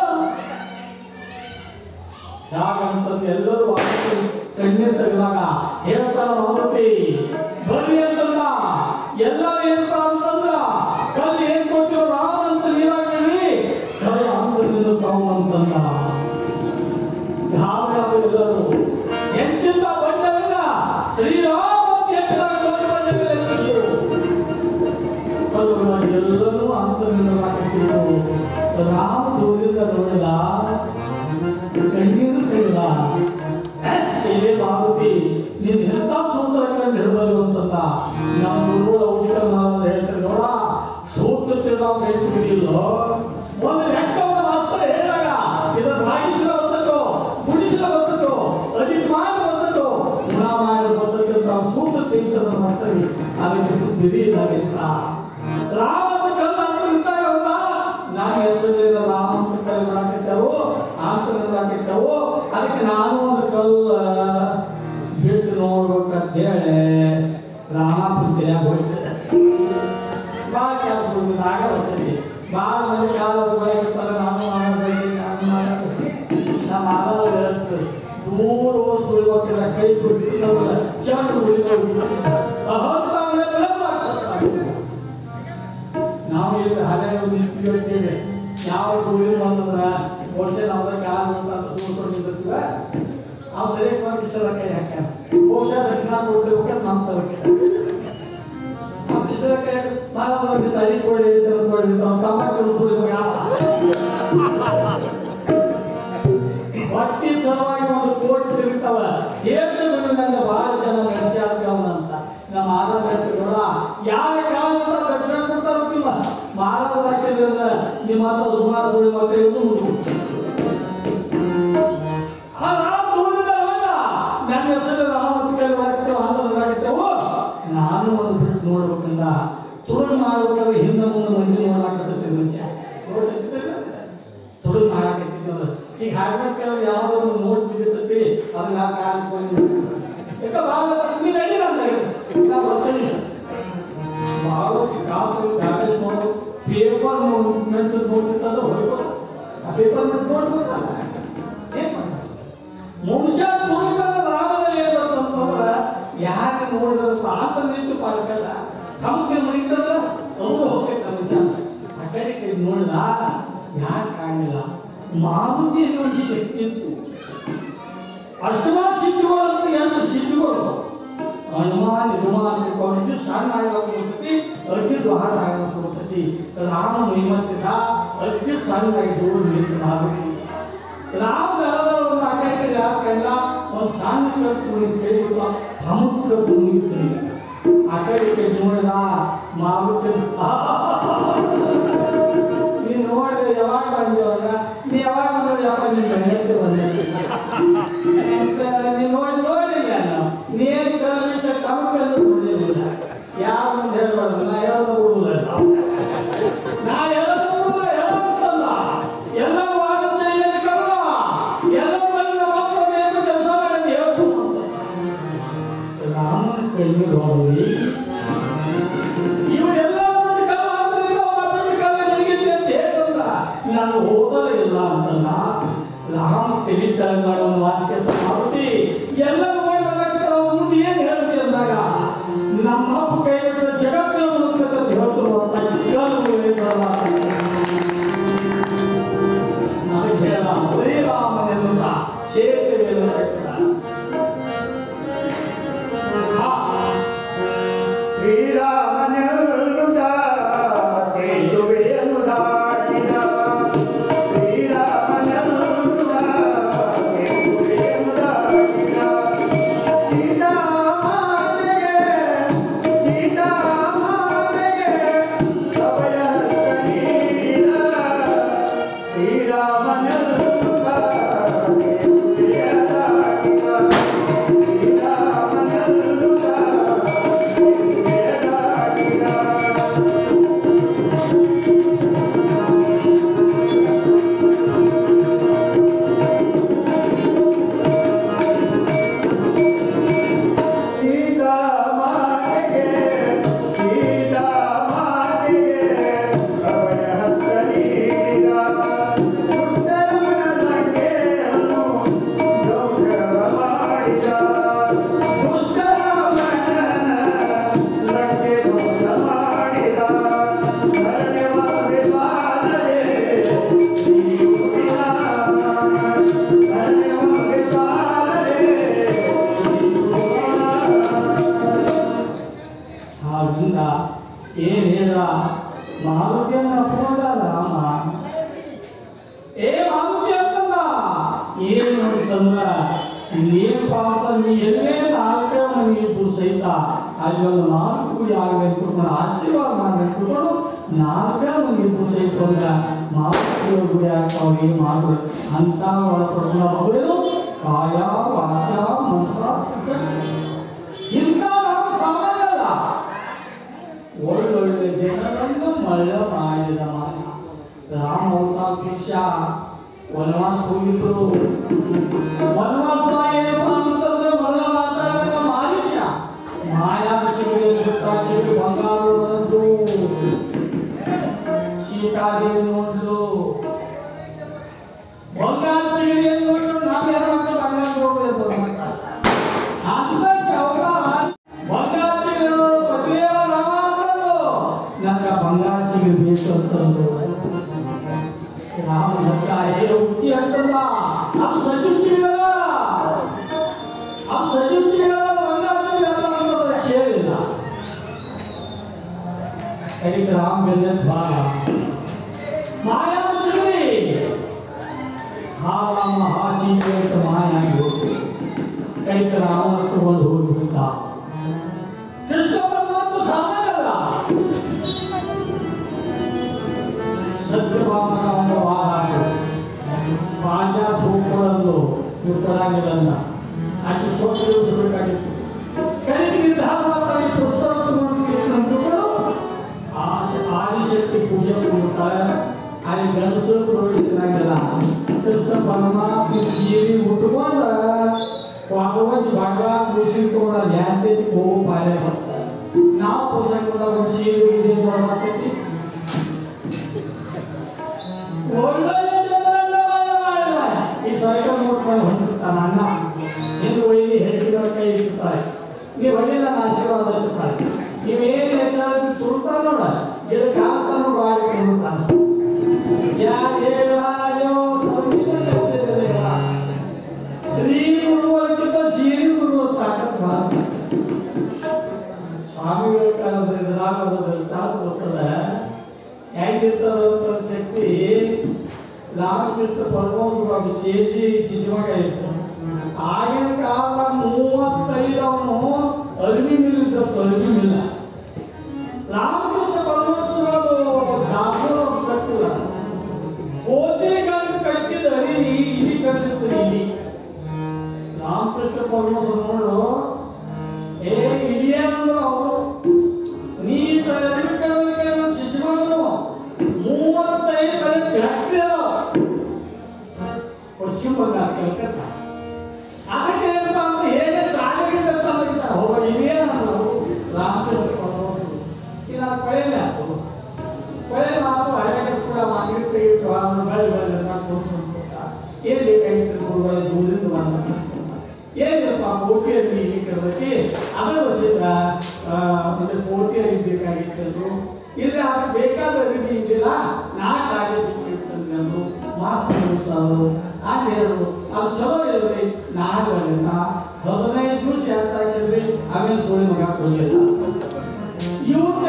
ಯಾಕಂತಂದು ಎಲ್ಲರೂ ವಾಪಸ್ಸು ಕಣ್ಣೀರ್ ತೆಗೆದಾಗ ಹೇಳ್ತಾರ ಮಾರುತಿ ಬರ್ರಿ ಅಂತಂದ ಎಲ್ಲರೂ ಏನಪ್ಪ ಅಂತಂದ್ರ ಕಲ್ಲು ಏನ್ ಕೊಟ್ಟಿರೋ ರಾಮ ಅಂತ ನೀರಾಗಲಿ ಕಲ್ಲು ಅಂತದಿಂದ ತಾವು ಅಂತಂದ ಗಾಬರಿ ಆದ್ರು ಎಲ್ಲರೂ ಎಂತಿಂತ ಬಂಡವಿಲ್ಲ ಶ್ರೀರಾಮ ಅಂತ ಎತ್ತಿದಾಗ ದೊಡ್ಡ ಬಂಡವಿಲ್ಲ ಎತ್ತಿದ್ರು. ಕಲ್ಲುಗಳ ಎಲ್ಲರೂ ಅಂತರಿಂದ ಹಾಕಿದ್ರು ರಾಮ ದೂರಿಂದ ನೋಡಿದ ಕಣ್ಣೀರು ಕೈಲ ಇದೇ ಮಾರುತಿ ನೀನ್ ಎಂತ ಸುಂದರ ಕಂಡು ಹಿಡಿದಲು ಅಂತಂದ ನಮ್ಮ ಗುರುಗಳ ಔಷಧ ನಾವು ಹೇಳ್ತಾರೆ ನೋಡ ಸೂತ್ರ ತಿರುಗಾವ್ ಕೈತು ಬಿಡಿಲ್ಲ ಒಂದು ಲೆಕ್ಕವನ್ನು ಮಾಸ್ತರ ಹೇಳಿದಾಗ ಇದನ್ನು ಭಾಗಿಸಿದ ಬರ್ತಕ್ಕೋ ಗುಡಿಸಿದ ಬರ್ತಕ್ಕೋ ಅದಿತ್ ಮಾಡಿ ಬರ್ತಕ್ಕೋ ಗುಣ ಮಾಡಿ ಬರ್ತಕ್ಕೋ ನಾವು ಸೂತ್ರ ತೆಗಿತದ ಮಾಸ್ತರಿ ಅದಕ್ಕೆ ಬಿಡಿ ಇದ್ದಾಗಿತ್ತ ರಾಮನ ಕಲ್ಲು ಅಂತ ನಿಂತಾಗ ಹೌದ ನಾನು ಹೆಸರಿಲ್ಲ ರಾಮ ಅಂತ ಕಲ್ಲು ಹಾಕಿದ್ದೆವು ಅಂತ ಹಾಕಿದ್ದೆವು ಅದಕ್ಕೆ ನಾನು ಒಂದು ಕಲ್ಲು ಬಿಟ್ಟು ನೋಡ್ಬೇಕಂತ ಹೇಳಿ ರಾಮಪುರ ಹೋಯ್ತು ಭಾಳ ಕೆಲಸ ಆಗ ಬರ್ತದೆ ಭಾಳ ಮಂದಿ ಕಾಲ ಬರೀತಾರೆ ನಾನು ಮಾಡೋದು ನಾನು ಮಾಡೋದು ನಮ್ಮ ಆಧಾರ ಇರುತ್ತೆ ದೂರ ಹೋಗಿ ಉಳಿಬೇಕಿಲ್ಲ ಕೈ ಬಿಟ್ಟು ಚಂಡು ಉಳಿಬೇಕು ಅಹಂತಾವೆಲ್ಲ ನಾವು ಈಗ ಹಳೆ ಒಂದು ಇಟ್ಟಿರ್ತೀವಿ ಯಾವ ಗುರಿ ಬಂತಂದ್ರೆ ವರ್ಷ ನಾವು ಕಾಲ ಅಂತ ಕೂತ್ಕೊಂಡು ನಿಂತಿರ್ತೀವಿ ನಾವು ಸರಿಯಾಗಿ ಮಾಡಿ ಸಲ ಕೈ ಹಾಕ್ಯಾರ ಬಹುಶಃ ದಕ್ಷಿಣ ಕೊಟ್ಟಿರ್ಬೇಕಂತ ನಮ್ಮ ತರಕ್ಕೆ ಆ ಬಿಸಿಲ ಕೈ ಮಾನವರಿಗೆ ತಳಿ ಕೊಡಿ ಕೊಡಿ ತಮ್ಮ ಸುಳಿ ಯಾವ ಹೊಟ್ಟಿ ಸಲುವಾಗಿ ಒಂದು ಕೋಟಿ ತಿರುಗ್ತಾವ ಹೇಳ್ತಿದ್ರು ನನ್ನ ಬಹಳ ಜನ ನಡೆಸ್ಯಾರ್ಕವನ ಅಂತ ನಮ್ಮ ಆಧಾರ ನೋಡ ಯಾವ ಕಾಲದಿಂದ ರಕ್ಷಣೆ ಕೊಡ್ತಾರ ನಿಮ್ಮ ಮಾನವ ಹಾಕಿದ್ರಿಂದ ನಿಮ್ಮ ಹತ್ರ ಸುಮಾರು ದುಡಿ ಮತ್ತೆ ಇದು ಆ ರಾಮ ದೂರದಿಂದ ನೋಡ ನನ್ನ ಹೆಸರು ರಾಮತ್ ಕೈ ಮಾಡ್ತೇವೆ ಅಂತಂದಾಗಿದ್ದೆವು ನಾನು ಒಂದು ಬಿಟ್ಟು ನೋಡ್ಬೇಕಂದ ತುಳು ಮಾಡ್ಬೇಕಾದ್ರೆ ಹಿಂದೆ ಮುಂದೆ ಮಂದಿ ನೋಡಾಕತ್ತೈತಿ ಮನುಷ್ಯ ನೋಡ್ತಿರ್ತೀರ ತುಳು ಮಾಡಾಕತ್ತಿದ್ದಲ್ಲ ಈಗ ಹಾಡ್ಬೇಕಾದ್ರೆ ಯಾವ್ದೋ ಒಂದು ನೋಟ್ ಬಿದ್ದಿರ್ತೈತಿ ಅದನ್ನ ನಾ ಕಾಣ್ಕೊಂಡು ಯಾಕ ಭಾಳ ನೀ ನಡಿ ನಂದ ನಾ ಬರ್ತೀನಿ ಭಾಳ ಕಾಪಿ ಬ್ಯಾಲೆನ್ಸ್ ಮಾಡು ಪೇಪರ್ ಮೆಂಟ್ ನೋಡ್ತಿರ್ತದ ಹೋಯ್ಕೋ ಆ ಪೇಪರ್ ಮೆಂಟ್ ನೋಡ್ಬೇಕಲ್ಲ ಏನ್ ಮಾಡೋದು ಮನುಷ್ಯ ತುಳಿತಾರ ಅಷ್ಟಮ ಸಿದ್ಧುಗಳಂತ ಎಂಟು ಸಿದ್ಧುಗಳು ಹನುಮಾನ್ ಹನುಮಾನ್ ತಿಳ್ಕೊಂಡು ಸಣ್ಣ ಆಗಕ್ಕೆ ಅತಿ ದ್ವಾರ ಆಗಕ್ಕೆ ರಾಮ ಮೈಮತ್ತಿದ ಅತಿ ಸಣ್ಣ ಇದು ನಿಂತು ಮಾಡಿ ರಾಮ ಬೆಳೆದ ಒಂದು ಅಕ್ಕಕ್ಕೆ ಯಾಕೆಲ್ಲ ಒಂದು ಸಣ್ಣ ಕಟ್ಟು ಕೇಳಿಲ್ಲ ಪ್ರಮುಖ ಭೂಮಿ ಆ ಕಡೆ ನೋಡಿದ ಮಾವುಕ್ಕೆ ನೀನು ನೋಡಿದ್ರೆ ಯಾವಾಗ ಬಂದೇವಲ್ಲ ನೀ ಯಾವಾಗ ಬಂದ್ರೆ ಯಾವಾಗ ನೀನು ಗಂಡಕ್ಕೆ ಬಂದಿರ್ತೀನಿ ನೀನು ನೋಡಿ ನೋಡಿಲ್ಲ ನಾನು ನೀನು ಕಲಿತ ಕಮಕನ್ನು ನೋಡಿಲ್ಲ ಯಾವ ಮುಂದೆ ಹೇಳ್ಬಾರ್ದು ನಾ ಹೇಳೋದು ಊರಲ್ಲ ನಾ ಹೇಳೋದು ಊರಲ್ಲ ಹೇಳೋದಲ್ಲ ಎಲ್ಲ ವಾಣಿಜ್ಯ ಕರ್ಮ ಎಲ್ಲ ಬಂದ ಮಕ್ಕಳು ಬೇಕು ಕೆಲಸ ಮಾಡಿ ಹೇಳ್ಕೊಂಡು ರಾಮನ ಕೈಗೆ ಹೋಗಿ ಇವರೆಲ್ಲ ಒಂದು ಕಾಲ ಆದ್ರಿಂದ ಒಬ್ಬೊಬ್ಬರ ಕಾಲ ಮುಗಿಯುತ್ತೆ ಅಂತ ಹೇಳಿಲ್ಲ ನಾನು ಓದಲೇ ಇಲ್ಲ ಅಂತಲ್ಲ ರಾಮ ತಿಳಿತಾರೆ ಮಾಡೋ ವಾಕ್ಯ ಮಾಡ್ತಿ ಎಲ್ಲ ನೋಡ್ಬೇಕಾಗ್ತದೆ ಅವ್ರ ಮುಂದೆ ಏನು ಹೇಳ್ತಿ ಅಂದಾಗ ನಮ್ಮ ಅಪ್ಪ ಕೈ ಬಿಟ್ಟು ಜಗತ್ತಿನ ಮೂಲಕ ಹೇಳ್ತು ನನಗೆ ಹೇಳ ಶ್ರೀರಾಮನೆಲ್ಲ ಸೇರ್ತೇವೆ ಅಂತ ಹಾ ಶ್ರೀರಾಮನೆಲ್ಲುದ ಸೇತುವೆಯನ್ನು ದಾಟಿದ ಶ್ರೀರಾಮನೆಲ್ಲುದ ಸೇತುವೆಯನ್ನು ದಾಟಿದ ಸೀತಾಮಾತೆಗೆ ಸೀತಾಮಾತೆಗೆ ಅಭಯ ಹಸ್ತ ನೀಡಿದ ಶ್ರೀರಾಮನೆಲ್ಲುದ ಸೇತುವೆಯನ್ನು ದಾಟಿದ ಶ್ರೀರಾಮನೆಲ್ಲುದ ಆದ್ದರಿಂದ ಏನ್ ಹೇಳ ಮಾರುತಿಯನ್ನ ಅಪ್ಕೊಂಡ ರಾಮ ಏ ಮಾರುತಿ ಅಂತಂದ ಏನು ಅಂತಂದ್ರ ನೀನ್ ಪಾಪ ನೀ ಎಲ್ಲೇ ನಾಲ್ಕೇ ಮನೆ ಇದ್ದು ಸಹಿತ ಅಲ್ಲಿ ಒಂದು ನಾಲ್ಕು ಗುಡಿ ಆಗಬೇಕು ನನ್ನ ಆಶೀರ್ವಾದ ಮಾಡಬೇಕು ಕೊಡು ನಾಲ್ಕೇ ಮನೆ ಇದ್ದು ಸಹಿತ ಒಂದ ಮಾರುತಿ ಗುಡಿ ಆಗ್ತಾವ ಏನ್ ಮಾಡ್ಬೇಕು ಅಂತ ಒಳಪಡ್ಕೊಂಡ ಮಗುವೇನು ಕಾಯ ವಾಚ ಮನಸ ಇಂಥ ನಾವು ಸಾಮಾನ್ಯ ಅಲ್ಲ ಒಳ್ಳೊಳ್ಳೆ ಜನರನ್ನು ಮಳ್ಳ ಮಾಡಿದ ಮಾಯ ರಾಮ ಅವತಾಕ್ಷ ವನವಾಸ ಹೋಗಿದ್ರು ವನವಾಸ ಏನಪ್ಪ ಅಂತಂದ್ರೆ ಮಳ್ಳ ಮಾತಾಡಕ ಮಾರೀಚ ಮಾಯಾ ಚಿಗುರಿ ಚಿಗುರಿ ಬಂಗಾರ ಬಂದು ಸೀತಾದೇವಿ ನೋಡ್ಲು ಬಂಗಾರ ಚಿಗುರಿಯನ್ನು ನೋಡಿದ್ರು ನಾವು ಯಾರು ಬಂಗಾರ ಹೋಗ್ಬೇಕು ಅಂತ ಅಂದಕ್ಕೆ ಅವತಾರ ಬಂಗಾರ ಚಿಗುರು ಪತಿಯೇ ರಾಮ ಅಂತಂದು ನಂಗೆ ಬಂಗಾರ ಚಿಗುರು ಬೇಕು ಅಂತಂದು ರಾಮ ನಕ್ಕ ಹೇ ಉಚ್ಚಿ ಅಂತಂದ ಅದು ಸಜು ಚಿಗಲ್ಲ ಅದು ಸಜು ಚಿಗಲ್ಲ ಬಂಗಾರ ಚಿಗುರು ಅಂತ ಅನ್ನೋದು ಕೇಳಿಲ್ಲ ಕಡಿಗೆ ರಾಮ ಬೆಲ್ಲ ಭಾಗ ಮಾಯಾ ಚಿಗುರಿ ಹಾ ರಾಮ ಹಾ ಸೀತೆ ಅಂತ ಮಾಯಾಗಿ ಹೋಗ್ತು ಕೈತ ರಾಮನ ತಗೊಂಡು ಹೋಗಿಬಿಟ್ಟ ಕೃಷ್ಣ ಪರಮಾತ್ಮ ಸಾಮಾನ್ಯಲ್ಲ ಸತ್ಯಭಾಮನ ಒಂದು ವಾರ ರಾಜ ಭೂಪಡಲು ಕೊಡಾಗಿಲ್ಲ ಅಲ್ಲಿ ಸ್ವತ್ತು ಇಳಿಸಬೇಕಾಗಿತ್ತು ಕಡೆಗೆ ನಿರ್ಧಾರ ಮಾಡ್ತಾರೆ ಪುಸ್ತಕ ತಗೊಂಡು ಕೃಷ್ಣಂತಗಳು ಆದಿಶಕ್ತಿ ಪೂಜೆ ಮಾಡ್ತಾರೆ ಅಲ್ಲಿ ಗಂಡಸರು ಪ್ರವೇಶಿಸಿದಂಗಿಲ್ಲ ಕೃಷ್ಣ ಪರಮಾತ್ಮ ಸೀರೆ ಉಟ್ಕೊಂಡ ಭಗವಂತ ಭಗವಾನ್ ಕೃಷಿ ತಗೊಂಡ ಧ್ಯಾನದಲ್ಲಿ ಹೋಗೋ ಪಾಯ ಬರ್ತಾರೆ ನಾವು ಪ್ರಸಂಗದಾಗ ಒಂದು ಸೀರೆ ಇದೆ ಮಾಡ್ತೈತಿ ಒಳ್ಳೊಳ್ಳೆ ಜನರೆಲ್ಲ ಒಳ್ಳೆ ಒಳ್ಳೆ. ಈ ಸೈಕಲ್ ನೋಡ್ಕೊಂಡು ಹೊಂಟಿರ್ತಾನ ಅಣ್ಣ ಎಂದು ಒಯ್ದು ಹೆಜ್ಜೆಗಳ ಕೈ ಇರ್ತಾರೆ ನೀವು ಹೊಳ್ಳಿಲ್ಲ ಆಶೀರ್ವಾದ ಇರ್ತಾರೆ ನೀವೇನು ಹೆಚ್ಚಾಗಿ ತುರ್ತಾರ ನೋಡ ಇದಕ್ಕೆ ಹಾಸ್ತಾನ ಬಾಡಿ ಕೊಡ್ತಾನೆ ಯಾರು ಹೇಳೋ ಶ್ರೀ ಗುರು ಸ್ವಾಮಿ ವಿವೇಕಾನಂದ ಇದ್ರಾಗೋದ್ರಲ್ಲಿ ತಾವು ಗೊತ್ತಲ್ಲ ಹೆಂಗಿರ್ತದ ಶಕ್ತಿ ರಾಮಕೃಷ್ಣ ಪರಮಹಂಸರು ಸೇಜಿ ಶಿಶುಮಗ ಇತ್ತು ಆಗಿನ ಕಾಲ ಮೂವತ್ತೈದು ಅವನು ಅರಿವಿ ಮಿಲ್ ಇದ್ದತ್ತು ಅರಿವಿ ಮಿಲ್ಲ ರಾಮಕೃಷ್ಣ ಪರಮಹಂಸರು ದಾಸರು ಕಟ್ಟಿಲ್ಲ ಓದಿ ಗಂಟು ಕಟ್ಟಿದ ಅರಿವಿ ಇಲಿ ಕಟ್ಟಿತ್ತು ಇಲಿ ರಾಮಕೃಷ್ಣ ಪರಮಹಂಸರು ನೋಡು ಏ ಇಲಿಯೇನಂದ್ರು ಅವರು ನೀ ಕಳೆದ ಶಿಶುಮಗನು ಮೂವತ್ತೈದು ಕಡೆ ಫ್ಯಾಕ್ಟ್ರಿ ಅದಾವ ಪಶ್ಚಿಮ ಬಂಗಾಳ ಕಲ್ಕತ್ತಾ ಅದಕ್ಕೆ ಏನಪ್ಪ ಅಂದ್ರೆ ಹೇಗೆ ಪ್ರಾಣಿಗಳಿಂದ ತಂದಿರ್ತಾರೆ ಹೋಗ ಇದೇನಂದ್ರು ರಾಮಕೃಷ್ಣ ಪರಮಹಂಸರು ಇನ್ನು ಅದು ಕೊಳೆಯಲ್ಲ ಅದು ಕೊಳೆ ಮಾತು ಹಳೆಗೆ ಕೂಡ ಅಂಗಡಿ ತೆಗೆದು ಅವನು ಬಳಿ ಬಳಿ ಕೊಡಿಸ್ಕೊಂಡ್ಬಿಟ್ಟ ಏನು ಬೇಕಾಗಿತ್ತು ಗುರುಗಳ ದೂರದಿಂದ ಬಂದ ಏನಪ್ಪ ಕೋಟಿಯಲ್ಲಿ ಇಲ್ಲಿ ಕರ್ದಕ್ಕೆ ಅದರ ಸಿದ್ಧ ಮತ್ತೆ ಕೋಟಿಯಲ್ಲಿ ಬೇಕಾಗಿತ್ತು ಇಲ್ಲಿ ಅದು ಬೇಕಾದ ರೀತಿ ಇದ್ದಿಲ್ಲ ನಾಲ್ಕು ಹಾಗೆ ಬಿಟ್ಟಿರ್ತಂದ್ರು ಮಾತು ಮುಗಿಸೋರು ಹಾಗೆ ಹೇಳೋರು ಅದು ಚಲೋ ಇರಲಿ ನಾಲ್ಕು ಹದಿನೈದು ದಿವಸ ಯಾಕೆ ಹಾಕ್ಸಿದ್ರಿ ಆಮೇಲೆ ಸೋಳಿ ಮಗ ಕೊಡಲಿಲ್ಲ ಇವ್ರ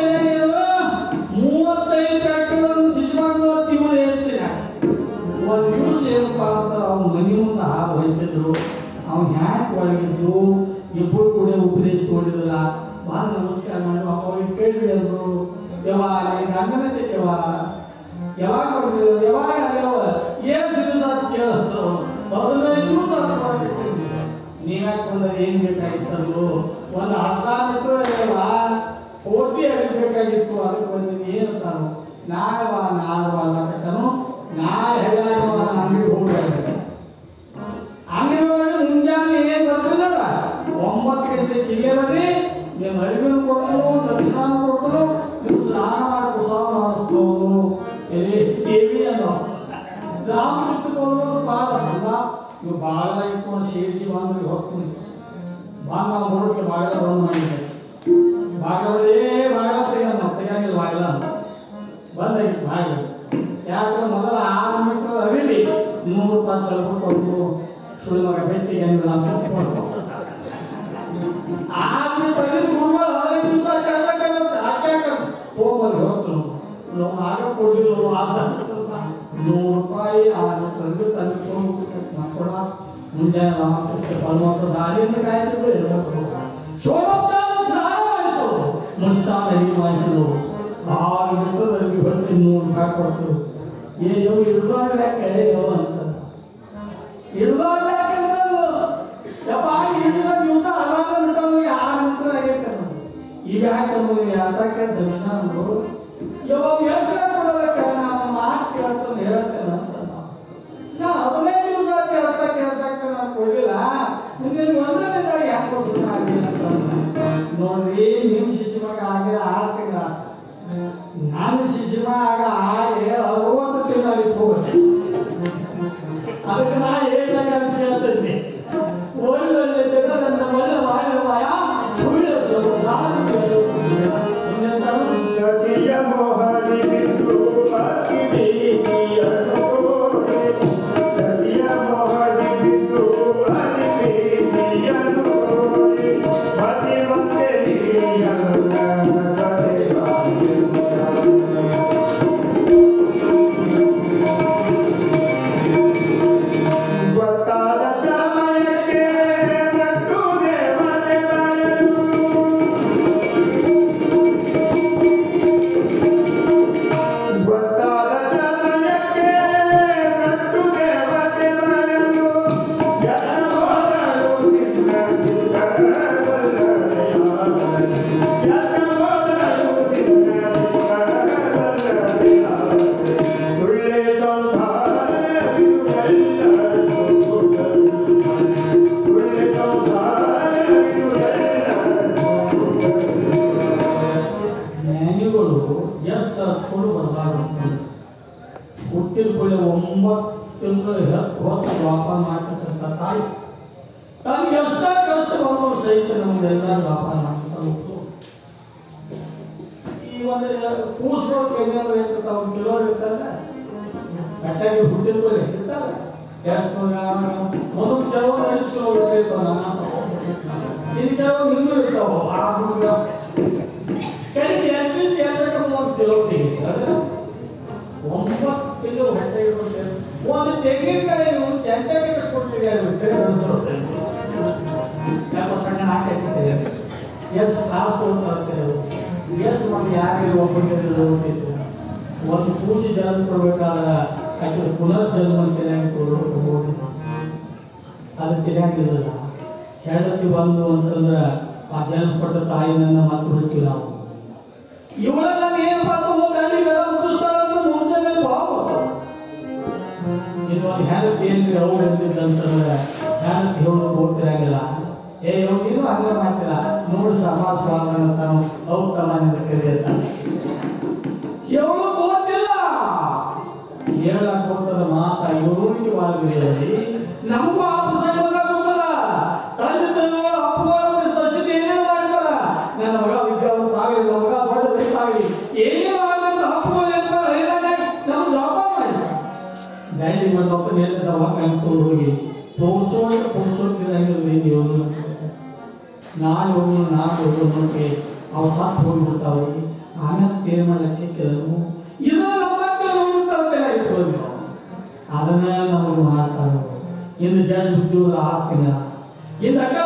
ಮೂವತ್ತೈದು ಫ್ಯಾಕ್ಟ್ರಿಗಳನ್ನು ಶಿಶುಮಕ್ಕಳು ಇವರು ಹೇಳ್ತೀರ ಒಂದು ದಿವಸ ಏನಪ್ಪ ಅಂತ ಅವ್ನ ಮನೆ ಮುಂದೆ ಹಾಲು ಹೊಯ್ತಿದ್ರು ಅವ್ನು ಹ್ಯಾಂಕ್ ಒಳಗಿದ್ದು ಇಬ್ಬರು ಕೂಡ ಉಪದೇಶ ಕೊಡಿರಲ್ಲ ಭಾಳ ನಮಸ್ಕಾರ ಮಾಡಿ ಅವ್ರಿಗೆ ಕೇಳಿದ್ರಿ ಅಂದ್ರು ಯವಾ ನೀನು ಹಂಗನತೆ ಯವಾ ಯಾವಾಗ ಕೊಡ್ತಿದ್ರು ಯಾವಾಗ ಯಾವ ಏನು ಸಿಗುತ್ತ ಕೇಳಿದ್ರು ಹದಿನೈದು ದಿವಸ ನೀವ್ಯಾಕೆ ಬಂದ ಏನು ಬೇಕಾಗಿತ್ತಂದ್ರು ಒಂದು ಅರ್ಧ ಮೀಟರ್ ಯವಾ ಕೋಟಿ ಅರಿಬೇಕಾಗಿತ್ತು ಅದಕ್ಕೆ ಬಂದಿದ್ದು ಏನು ತಾನು ನಾಳೆ ಬಾ ನಾಳೆ ಬಾ ಅನ್ನಕತ್ತನು ನಾಳೆ ಹೇಳಾಗ ಅಂಗಡಿ ಹೋಗ್ಬೇಕು ಅಂಗಡಿ ಒಳಗೆ ಮುಂಜಾನೆ ಏನು ಬರ್ತಿಲ್ಲಲ್ಲ ಒಂಬತ್ತು ಗಂಟೆ ಇಲ್ಲೇ ಬರ್ರಿ ನೀವು ಅರಿವಿನ ಕೊಡ್ತರು ದರ್ಶನ ಕೊಡ್ತರು ನೀವು ಸ್ನಾನ ಮಾಡಿ ಪ್ರಸಾದ ಮಾಡಿಸ್ಬೋದು ಎಲ್ಲಿ ದೇವಿ ಅನ್ನೋ ರಾಮಕೃಷ್ಣ ಪರಮಹಂಸ ಬಾಳ ಅಲ್ಲ ಇವು ಬಾಳ ಇಟ್ಕೊಂಡು ಸೇರಿ ಬಂದ್ರೆ ಹೋಗ್ತೀನಿ ಬಂದು ನಾವು ನೋಡೋಕೆ ಬಾಗಿಲ ಬಂದ್ ಮಾಡಿದ್ದೆ ಬಾಗಿಲೇ ಬಾಗಿಲ ತೆಗೆದ ತೆಗಿಯಂಗಿಲ್ಲ ಬಾಗಿಲ ಬಂದಾಗಿತ್ತು ಬಾಗಿಲು ಯಾಕಂದ್ರೆ ಮೊದಲ ಆರು ಮೀಟರ್ ಅರಿಲಿ ನೂರು ರೂಪಾಯಿ ತಲುಪ ಕೊಟ್ಟು ಸುಳ್ಳು ಮಗ ಭೇಟಿಗೆ ಹಂಗಿಲ್ಲ ಅಂತ ಆರು ಮೀಟರ್ ಅರಿಲಿ ನೂರು ಹದಿನೈದು ದಿವಸ ಕರ್ದಕ್ಕೆ ಹಾಕ್ಯಾಕ ಹೋಗ್ಬಲ್ಲಿ ಹೋಗ್ತು ನಾವು ಆಗ ಕೊಡಲಿಲ್ಲ ಆದ ನೂರು ರೂಪಾಯಿ ಆರು ಮೀಟರ್ ಅರಿಲಿ ತಂದು ಮಕ್ಕಳ ಮುಂಜಾನೆ ರಾಮಕೃಷ್ಣ ಪರಮಾಂಸ ದಾರಿಯಿಂದ ಕಾಯ್ತಿದ್ರು ಇರಬೇಕು ಶೋಭೋತ್ಸವ ಸ್ನಾನ ಮಾಡಿಸೋದು ಮುಸ್ತಾನ ಅಡಿಗೆ ಮಾಡಿಸೋದು ಆರು ಮೀಟರ್ ಹಚ್ಚಿ ನೂರು ರೂಪಾಯಿ ಕೊಟ್ಟು ಏ ಯೋ ಇರುವಾಗ ಯಾಕೆ ಯೋ ಅಂತ ಇರುವಾಗ ಯಾಕೆ ಅಂತಂದು ಯಪ್ಪ ಇರುವ ದಿವಸ ಅಲಾಗ ಬಿಟ್ಟವನಿಗೆ ಆರು ಮೀಟರ್ ಆಗೈತೆ ಈಗ ಯಾಕಂದ್ರೆ ಯಾತಕ್ಕೆ ದರ್ಶನ ಅಂದ್ರು ಯಾವಾಗ ಹೇಳ್ತಾರೆ ಕೊಡಬೇಕು ನಾನು ಮಾತು ಕೇಳ್ತಾನೆ ಹೇಳ್ತೇನೆ ಅಂತ ನಾವು. ನಾ ಹದಿನೈದು ದಿವಸ ಕೇಳ್ತಾ ಕೇಳ್ತಾ ನಾನು ಕೊಡಲಿಲ್ಲ ಮುಂದಿನ ಒಂದೇ ದಿನ ಯಾಕೋ ಸುಮ್ಮನೆ ಆಗಲಿ ಅಂತ ಅಂದ. ನೋಡ್ರಿ ನಿಮ್ಮ ಶಿಶುಮಗ ಆಗಿ ಆರು ತಿಂಗಳ ನನ್ನ ಶಿಶುಮಗ ಆಗಿ ಅರವತ್ತು ತಿಂಗಳಿಗೆ ಹೋಗುತ್ತೆ ಅದಕ್ಕೆ ನಾ ಹೇಳಿದಾಗ ಅಂತ ಹೇಳ್ತೈತಿ ಒಳ್ಳೊಳ್ಳೆ ಜನ ನನ್ನ ಒಳ್ಳೆ ಮಾಡುವ ಸುಳ್ಳು ಸಾಧನೆ ಸತಿಯ ಮೋಹನಿ ಬಿಂದು ಅತಿಥಿಯನ್ನು ಕೋರಿ ಸತಿಯ ಮೋಹನಿ ಬಿಂದು ಅತಿಥಿಯನ್ನು ಕೋರಿ ಮತಿ ಮತ್ತೆ ಗೊತ್ತಾದ ಸಮಯಕ್ಕೆ ನಟ್ಟು ದೇವತೆಗಳು ಗೊತ್ತಾದ ಸಮಯಕ್ಕೆ ನಟ್ಟು ದೇವತೆಗಳು ಜನಗೋದರು ನಿನ್ನ ಜನಗೋದರು ನಿನ್ನ ಸುಳ್ಳೆ ಸಂಸಾರವಿದು ಎಲ್ಲರೂ ಸುಳ್ಳೆ ಸಂಸಾರವಿದು ಎಲ್ಲರೂ ಜ್ಞಾನಿಗಳು ಎಷ್ಟು ಕೊಡು ಬರಬಾರ್ದು ಹುಟ್ಟಿದ ಕೂಡಲೇ ಒಂಬತ್ತು ತಿಂಗಳು ಹೆತ್ತು ಹೊತ್ತು ವ್ಯಾಪಾರ ಮಾಡ್ತಕ್ಕಂಥ ತಾಯಿ ತನಗೆ ಎಷ್ಟ ಕಷ್ಟ ಬಂದ್ರು ಸಹಿತ ನಮ್ದೆಲ್ಲ ವ್ಯಾಪಾರ ಮಾಡ್ತಾ ಹೋಗ್ತು ಈ ಒಂದು ಕೂಸ್ಗಳು ಕೈಯಲ್ಲಿ ಇರ್ತಾವ ಒಂದು ಕಿಲೋ ಇರ್ತಾರೆ ಕಟ್ಟಾಗಿ ಹುಟ್ಟಿದ ಕೂಡಲೇ ಇರ್ತಾರೆ ಎಷ್ಟು ಮೊದಲು ಕೆಲವು ನಡೆಸ್ಕೊಂಡು ಇರ್ತಾವ ನಾನು ಇನ್ನು ಕೆಲವು ಹಿಂದೂ ಇರ್ತಾವ ಆ ಹುಡುಗ ಎಷ್ಟು ಕ್ಲಾಸ್ ಹೋಗ್ತಾರೆ ಎಷ್ಟು ಮಂದಿ ಯಾರಿಗೆ ಒಬ್ಬಟ್ಟಿದ್ರು ಒಂದು ಕೂಸಿ ಜನ್ಮ ಕೊಡ್ಬೇಕಾದ್ರೆ ಆಕೆ ಪುನರ್ಜನ್ಮ ತಿಳಿಯಾಗಿ ಕೊಡ್ಬೇಕು ಅದು ತಿಳಿಯಾಗಿಲ್ಲ ಹೆಂಡತಿ ಬಂದು ಅಂತಂದ್ರೆ ಆ ಜನ್ಮ ಕೊಟ್ಟ ತಾಯಿನನ್ನ ಮತ್ತೆ ಹುಡುಕಿಲ್ಲ ನಾವು ಇವಳೆಲ್ಲ ಏನು ಬಂದು ಹೋಗಿ ಅಲ್ಲಿಗೆಲ್ಲ ಮುಗಿಸ್ತಾರ ಅಂತ ಮುಂಚೆನೆ ಬಾವು ಇದು ಒಂದು ಹೆಂಡತಿ ಏನ್ರಿ ಅವು ಬಂದಿದ್ದಂತಂದ್ರೆ ಹೆಂಡತಿ ಹೇಳೋದು ಹೋಗ್ತಿರಂಗಿಲ್ಲ ಏ ಹೋಗಿರು ಹಂಗೆ ಮಾಡ್ತಿಲ್ಲ ನೋಡಿ ಸಮಾಸ ತಾನು ಅವು ತಮ್ಮನಿಂದ ಕರೆಯತ್ತ ಹೇಳೋದು ಹೋಗ್ತಿಲ್ಲ ಹೇಳಕ್ ಹೋಗ್ತದ ಮಾತ ಇವರಿಗೆ ಒಳಗಿದಲ್ಲಿ ನಮಗೂ ಆ ಪುಸ್ತಕ ಗೊತ್ತದ ತಂದೆ ತಂದೆಗಳು ಅಪ್ಪಗಳು ಸಸಿಗೆ ಏನೇನು ಮಾಡ್ತಾರ ನನ್ನ ಮಗ ವಿದ್ಯಾವಂತ ಆಗಲಿ ನನ್ನ ಮಗ ದೊಡ್ಡ ರೈತಾಗಲಿ ಏನೇನು ಆಗಲಿ ಅಂತ ಹಪ್ಪುಗಳು ಏನ್ಮಾಡ ಹೈರಾಣಾಗಿ ನಮ್ಮ ಜವಾಬ್ದಾರಿ ಮಾಡಿ ಡ್ಯಾಡಿ ಬಂದಪ್ಪ ಮೇಲೆ ದವಾಖಾನೆ ಅನ್ಕೊಂಡು ಹೋಗಿ ತೋರ್ಸೋಣ ತೋರ್ಸೋಕಿರಂಗಿಲ್ಲ ದೇವರು ನಾನು ಹೋಗು ನಾನು ಹೋಗು ನೋಡ್ಕೆ ಅವು ಸತ್ತು ಹೋಗ್ಬಿಡ್ತಾವೆ ಆಮೇಲೆ ತೀರ್ಮಾನ ಸಿಕ್ಕಿದನು ಇದು ನಮ್ಮ ಮಕ್ಕಳು ನೋಡ್ತಾರೆ ಇಟ್ಕೊಂಡು ಅದನ್ನ ನಮಗೆ ಮಾಡ್ತಾರೆ ಇನ್ನು ಜನ ಉದ್ಯೋಗ ಹಾಕ್ತೀನಿ ಇನ್ನು ಅಕ್ಕ